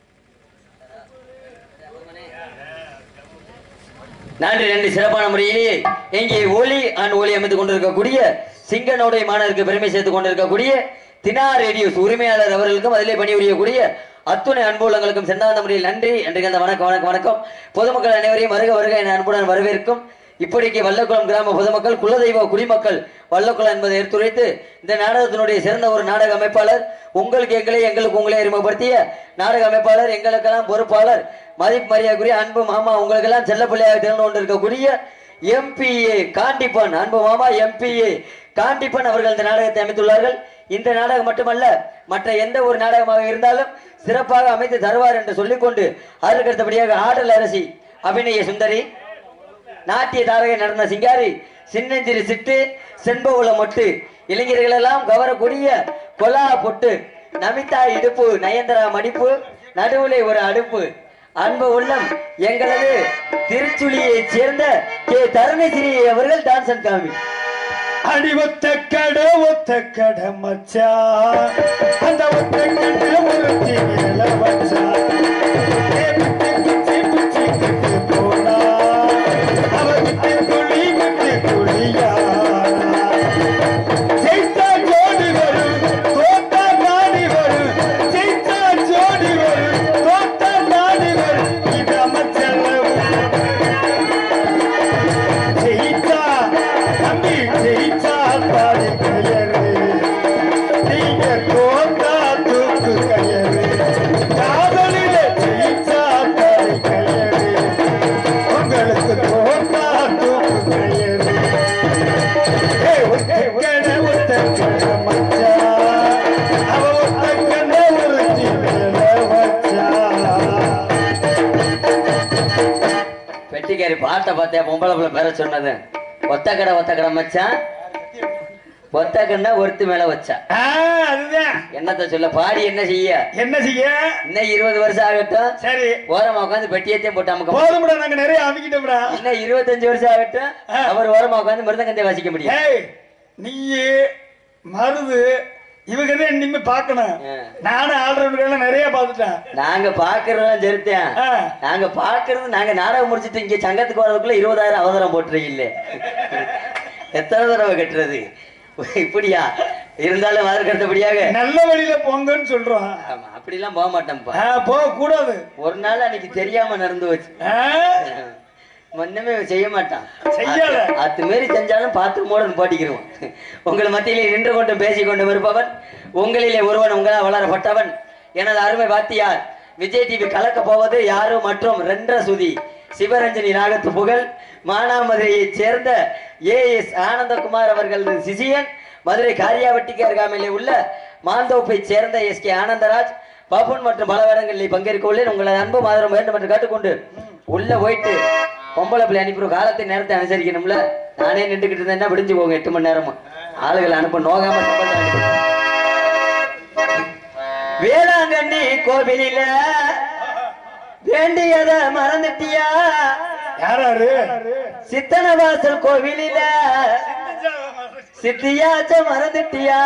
நன்றி நன்றி சிறப்பான முறையிலேயே இங்கே ஒளி அண்ட் ஒளி அமைத்துக் கொண்டிருக்கக்கூடிய சிங்கனுடைய மாணவருக்கு பெருமை சேர்த்துக் கொண்டிருக்கக்கூடிய தினா ரேடியோஸ் உரிமையாளர் அவர்களுக்கும் அதிலே பணிபுரியக்கூடிய அத்துணை அன்புள்ளங்களுக்கும் சென்றாந்த முறையில் நன்றி என்று அந்த வணக்கம் வணக்கம் வணக்கம் பொதுமக்கள் அனைவரையும் வருக வருக என அன்புடன் வரவேற்கும் இப்படிக்கு வல்லக்குளம் கிராம பொதுமக்கள் குலதெய்வ குடிமக்கள் வல்லக்குளம் என்பதை எடுத்துரைத்து இந்த நாடகத்தினுடைய சிறந்த ஒரு நாடக அமைப்பாளர் உங்களுக்கு எங்களை எங்களுக்கு உங்களை அறிமுகப்படுத்திய நாடக அமைப்பாளர் எங்களுக்கெல்லாம் பொறுப்பாளர் மதிப்பு மரியாதைக்குரிய அன்பு மாமா உங்களுக்கெல்லாம் செல்ல பிள்ளையாக திறந்து கொண்டிருக்கக்கூடிய எம்பிஏ காண்டிப்பன் அன்பு மாமா எம்பிஏ காண்டிப்பன் அவர்கள் இந்த நாடகத்தை அமைத்துள்ளார்கள் இந்த நாடகம் மட்டுமல்ல மற்ற எந்த ஒரு நாடகமாக இருந்தாலும் சிறப்பாக அமைத்து தருவார் என்று சொல்லிக்கொண்டு அதற்கு அடுத்தபடியாக ஆடல் அரசி அபிநய சுந்தரி நாட்டிய தாரகை நடந்த சிங்காரி சின்னஞ்சிறு சிட்டு செண்பகுல மொட்டு இளைஞர்கள் எல்லாம் கவரக்கூடிய கொலா பொட்டு நமிதா இடுப்பு நயன்தரா மடிப்பு நடுவுலே ஒரு அடுப்பு அன்பு உள்ளம் எங்களது திருச்சுழியைச் சேர்ந்த கே தருணகிரி அவர்கள் டான்ஸ் அண்ட் காமி
அடி ஒத்த கடை ஒத்த கடை மச்சா அந்த ஒத்த கடை ஒரு மேல வச்சா ஏ பிச்சு பிச்சு பிச்சு கிட்டு போனா அவ விட்டு குழி விட்டு குழியானா ஜெயித்தா ஜோடி வரும் தோத்தா நாடி வரும் ஜெயித்தா ஜோடி வரும் தோத்தா நாடி வரும் இது அமைச்சரவு ஜெயித்தா தம்பி ஜெயித்தா பாடி கயறு நீங்க தோத்தா தூக்கு கயறு காதலில ஜெயித்தா பாடி கயறு உங்களுக்கு தோத்தா தூக்கு கயறு ஏய், ஒத்தக்கட, ஒத்தக்கட மச்சான். அவ ஒத்தக்கண்ண உருட்டி மேல வச்சா
பெட்டிக்காரி பாட்டை பார்த்தேன் பொம்பளை பிள்ளை பேர சொன்னது ஒத்த கடை ஒத்த கடை மச்சான் ஒத்த கண்ணா ஒருத்து மேல வச்சா
ஆ, அதுதான்
என்னத்த சொல்ல பாடி என்ன செய்ய
என்ன செய்ய
இன்னும் இருபது வருஷம் ஆகட்டும்
சரி
ஓரமா உட்காந்து பெட்டியத்தையும் போட்டு அமுக்க
போதும்டா நாங்க நிறைய அமைக்கிட்டோம்டா
இன்னும் இருபத்தஞ்சு வருஷம் ஆகட்டும் அவர் ஓரமா உட்காந்து மிருதங்கத்தை வாசிக்க முடியும்
ஏய் நீ மருது இவங்க தான் இனிமே பார்க்கணும்
ஆ.
நானும் ஆல்ரவுண்டர் நிறைய பார்த்துட்டேன்
நாங்க பாக்குறதெல்லாம் சரித்தேன்
ஆ.
நாங்க பாக்குறது நாங்க நாடகம் முடிச்சிட்டு இங்க சங்கத்துக்கு வரதுக்குள்ள இருபதாயிரம் அவதாரம் போட்டுறீங்க எத்தனை தடவை கட்டுறது இப்படியா இருந்தாலும் அதற்கு அடுத்தபடியாக
நல்ல வழியில போங்கன்னு சொல்றோம்
ஆமா அப்படிலாம் போக மாட்டோம்ப்பா
ஆ, போக கூடாது
ஒரு நாள் அன்னைக்கு தெரியாம நடந்து வச்சு
ஆ?
ஒண்ணுமே செய்ய மாட்டான்
செய்யாத.
அத்து- அத்து மாரி செஞ்சாலும் பார்த்து மூடன் போட்டிக்கிருவோம் உங்கள் மத்தியிலே நின்று கொண்டும் பேசிக் கொண்டும் இருப்பவன் உங்களிலே ஒருவன் உங்களால் வளரப்பட்டவன் எனது அருமை வாத்தியார் விஜய் டிவி கலக்க போவது யாரு மற்றும் ரெண்டர சுதி சிவரஞ்சனி நாகத்து புகழ் மானாமதுரையைச் சேர்ந்த ஏ எஸ் ஆனந்தகுமார் அவர்கள் சிசியன் மதுரை காரியாவட்டிக்கு அருகாமையிலே உள்ள மாந்தோப்பை சேர்ந்த எஸ் கே ஆனந்தராஜ் பபுன் மற்றும் பல இடங்களில் பங்கேற்க உள்ளேன் உங்களது அன்பு மாதிரம் வேண்டும் என்று கேட்டுக்கொண்டு உள்ள போயிட்டு பொம்பளை பிள்ளை அனுப்பிடும் காலத்தை நேரத்தை அனுசரிக்கணும்ல நானே நின்றுக்கிட்டு இருந்தேன்னா விடிஞ்சு போங்க எட்டு மணி நேரமும் ஆளுகளை அனுப்ப நோகாம சம்பளம் அனுப்பு. வேளாங்கண்ணி கோவிலில வேண்டியத மறந்துட்டியா
யாராரு
சித்தனவாசல் கோவிலில சித்தியாச்ச மறந்துட்டியா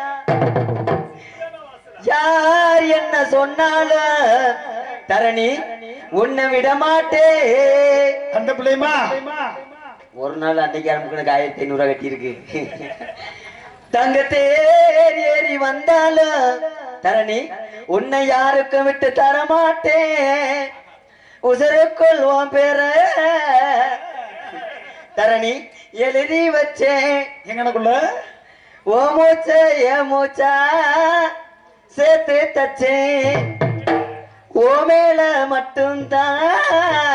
யார் என்ன சொன்னாலும் தரணி உன்னை விட மாட்டே
அந்த பிள்ளைமா
ஒரு நாள் அன்னைக்கு அனுப்புக்கு ஆயிரத்தி ஐநூறு கட்டி இருக்கு தங்க தேர் ஏறி வந்தாலும் தரணி உன்னை யாருக்கும் விட்டு தர மாட்டேன் உசருக்குள் உன் பேர தரணி எழுதி வச்சேன்
எங்கனக்குள்ள
ஓ மூச்ச ஏ மூச்சா சேர்த்து தச்சேன் ஓ மேல மட்டும்தான்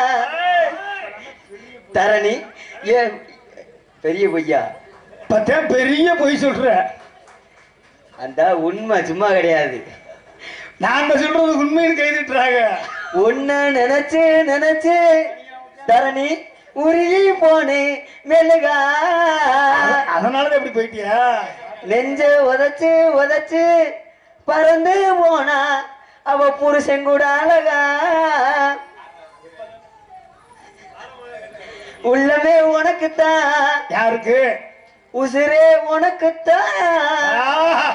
தரணி ஏ பெரிய பொய்யா
பத்தேன் பெரிய பொய் சொல்ற
அந்த உண்மை சும்மா கிடையாது
நாங்க சொல்றது உண்மைன்னு கைதிட்டுறாங்க
உன்னை நினைச்சு நினைச்சு தரணி உருகி போனே மெழுகா
அதனாலதான் இப்படி போயிட்டியா
நெஞ்ச உதைச்சு உதைச்சு பறந்து போனா அவ புருஷன் கூட அழகா உள்ளமே உனக்குத்தான்
யாருக்கு
உசிரே உனக்குத்தான்
ஆஹா.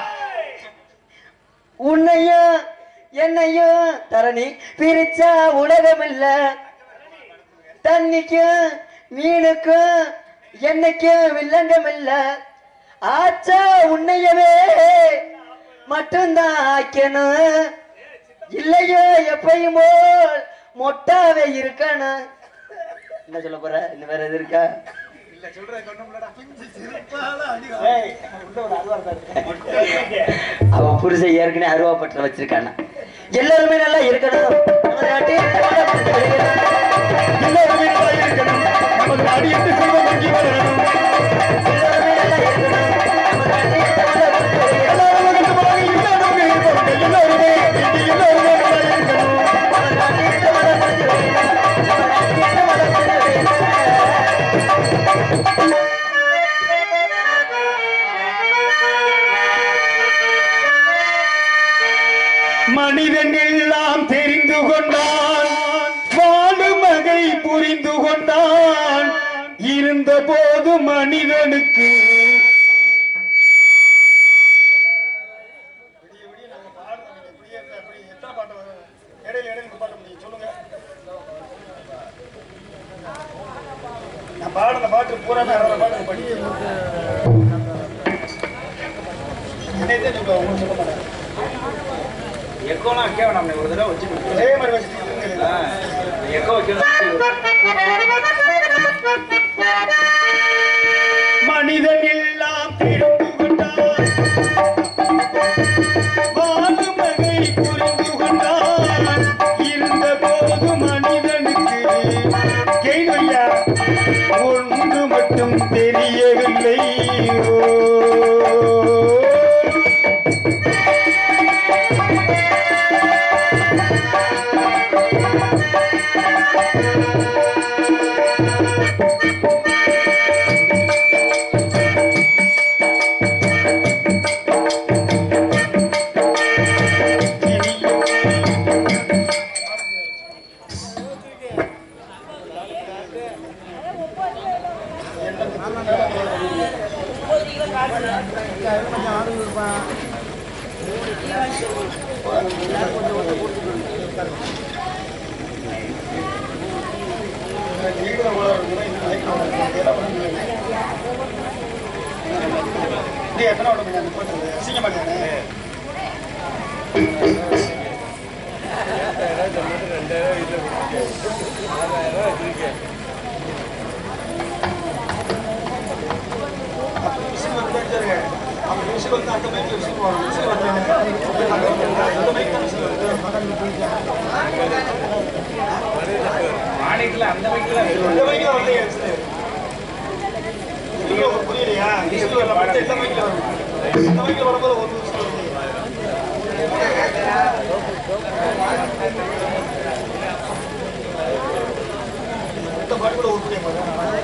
உன்னையும் என்னையும் தரணி பிரிச்சா உலகம் இல்ல தண்ணிக்கும் மீனுக்கும் என்னைக்கும் வில்லங்கம் இல்ல ஆச்சா உன்னையவே மட்டும்தான் ஆக்கணும் இல்லையோ எப்பயும் போல் மொட்டாவே இருக்கணும் என்ன சொல்ல போற இன்னும் வேற எது இருக்கா அவன் புருஷன் ஏற்கனவே அருவாப்பற்ற வச்சிருக்கானா எல்லாருமே நல்லா இருக்கணும் நம்ம நாட்டில்
எல்லாருமே நல்லா இருக்கணும். நமது நாடு என்று செல்வம் பொங்கி வளரணும்.
எல்லாருமே நல்லா இருக்கணும் நம்ம நாட்டில்
எல்லாரும் ஒழுக்கமாக எல்லாரும் இருப்பவர்கள் எல்லாருமே இங்கு எல்லாருமே நல்லா இருக்கணும். மனிதன் எல்லாம் தெரிந்து கொண்டான் புரிந்து கொண்டான் இருந்த போது மனிதனுக்கு நான் பாடுற பாட்டு பூராமே அறுபது பாட்டு படி என்னையதே சொல்லுவேன் உங்களுக்கு சொல்ல மாட்டேன்
எக்கோலாம் வைக்க வேணாம் ஒரு தடவை வச்சுக்கணும்
அதே மாதிரி வச்சுட்டு இருங்க.
எக்கோ வைக்கணும்
மனிதன் எல்லாம் தெரிந்து கொண்டான் வாழும் வகை புரிந்து கொண்டான் இருந்த போது மனிதனுக்கு கேள்வியா ஒன்று மட்டும் தெரியவில்லை ஓ. இது எத்தனை உடம்பு அந்த போட்டது அசிங்கமா இருக்கானே. அப்படி விசில் வந்து தெரிஞ்சிருங்க. அவங்க விசில் வந்து அந்த மைக்ல விசில் போடணும். விசில் வந்து அந்த மைக்ல விசில் வருது.
மாநிலத்தில் அந்த மைக்கில்
இந்த மைக்ல வரலையே விசில். நீங்க உங்களுக்கு புரியலையா? விசில் வரல, மத்த இந்த மைக்ல வரும். இந்த மைக்ல வரும்போது ஒரு விசில் வருது. இந்த பாட்டு கூட உருப்படியா பாரு.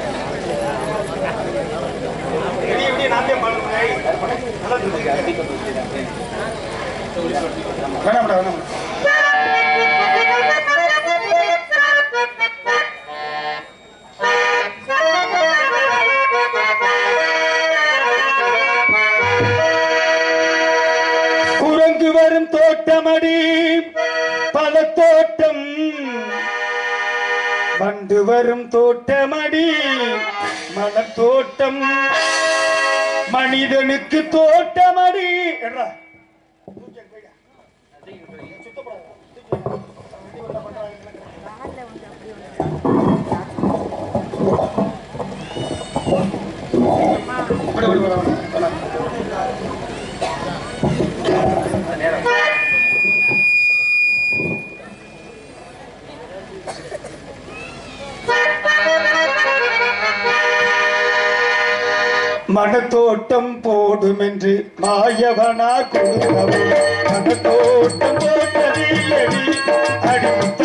விடிய விடிய நான் தான் பாடுறேன். ஏய், நல்லா தெரிஞ்சுக்க. வேணாம்டா வேணாம் குரங்கு வரும் தோட்டமடி பல தோட்டம் வண்டு வரும் தோட்டமடி மனத்தோட்டம் மனிதனுக்கு தோட்டமடி எட்ரா. இப்படி, இப்படி, இப்படி, இப்படி. மனத்தோட்டம் போடும் என்று மாயவனா கொடுத்தவன் மனத்தோட்டம் போட்டதில்லடி அடி